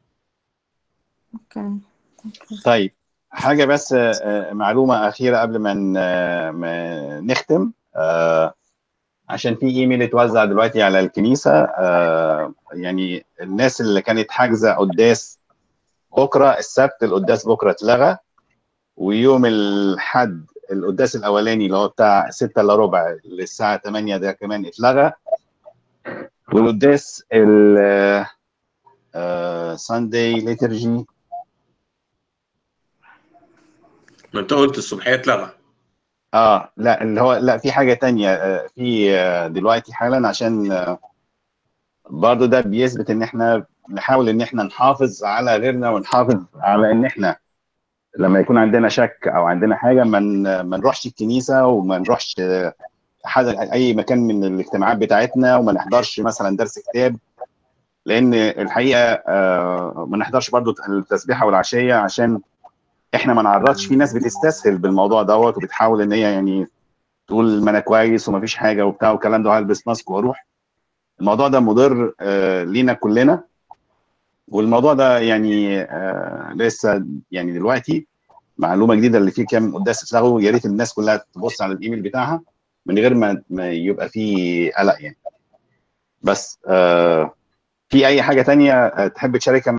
اوكي طيب حاجة بس آه، معلومة أخيرة قبل ما ن- آه، ما نختم آه، عشان في ايميل اتوزع دلوقتي على الكنيسة آه، يعني الناس اللي كانت حاجزة قداس بكرة السبت القداس بكرة اتلغى ويوم الحد القداس الأولاني اللي هو بتاع 6 إلا ربع للساعة 8 ده كمان اتلغى والقداس ال ساندي ليترجي ما انت قلت الصبحية اتلغى اه لا اللي هو لا في حاجة تانية آه، في آه، دلوقتي حالا عشان آه، برضو ده بيثبت ان احنا نحاول ان احنا نحافظ على غيرنا ونحافظ على ان احنا لما يكون عندنا شك او عندنا حاجة ما ن- ما نروحش الكنيسة وما نروحش آه، حاجة اي مكان من الاجتماعات بتاعتنا وما نحضرش مثلا درس كتاب لان الحقيقة آه، ما نحضرش برضو التسبيحة والعشية عشان احنا ما نعرضش في ناس بتستسهل بالموضوع دوت وبتحاول ان هي يعني تقول ما انا كويس وما فيش حاجه وبتاع والكلام ده هلبس ماسك واروح الموضوع ده مضر آه لينا كلنا والموضوع ده يعني آه لسه يعني دلوقتي معلومه جديده اللي فيه كام قداس اتلغوا يا ريت الناس كلها تبص على الايميل بتاعها من غير ما, ما يبقى فيه قلق يعني بس آه في اي حاجه تانية آه، تحب تشاركها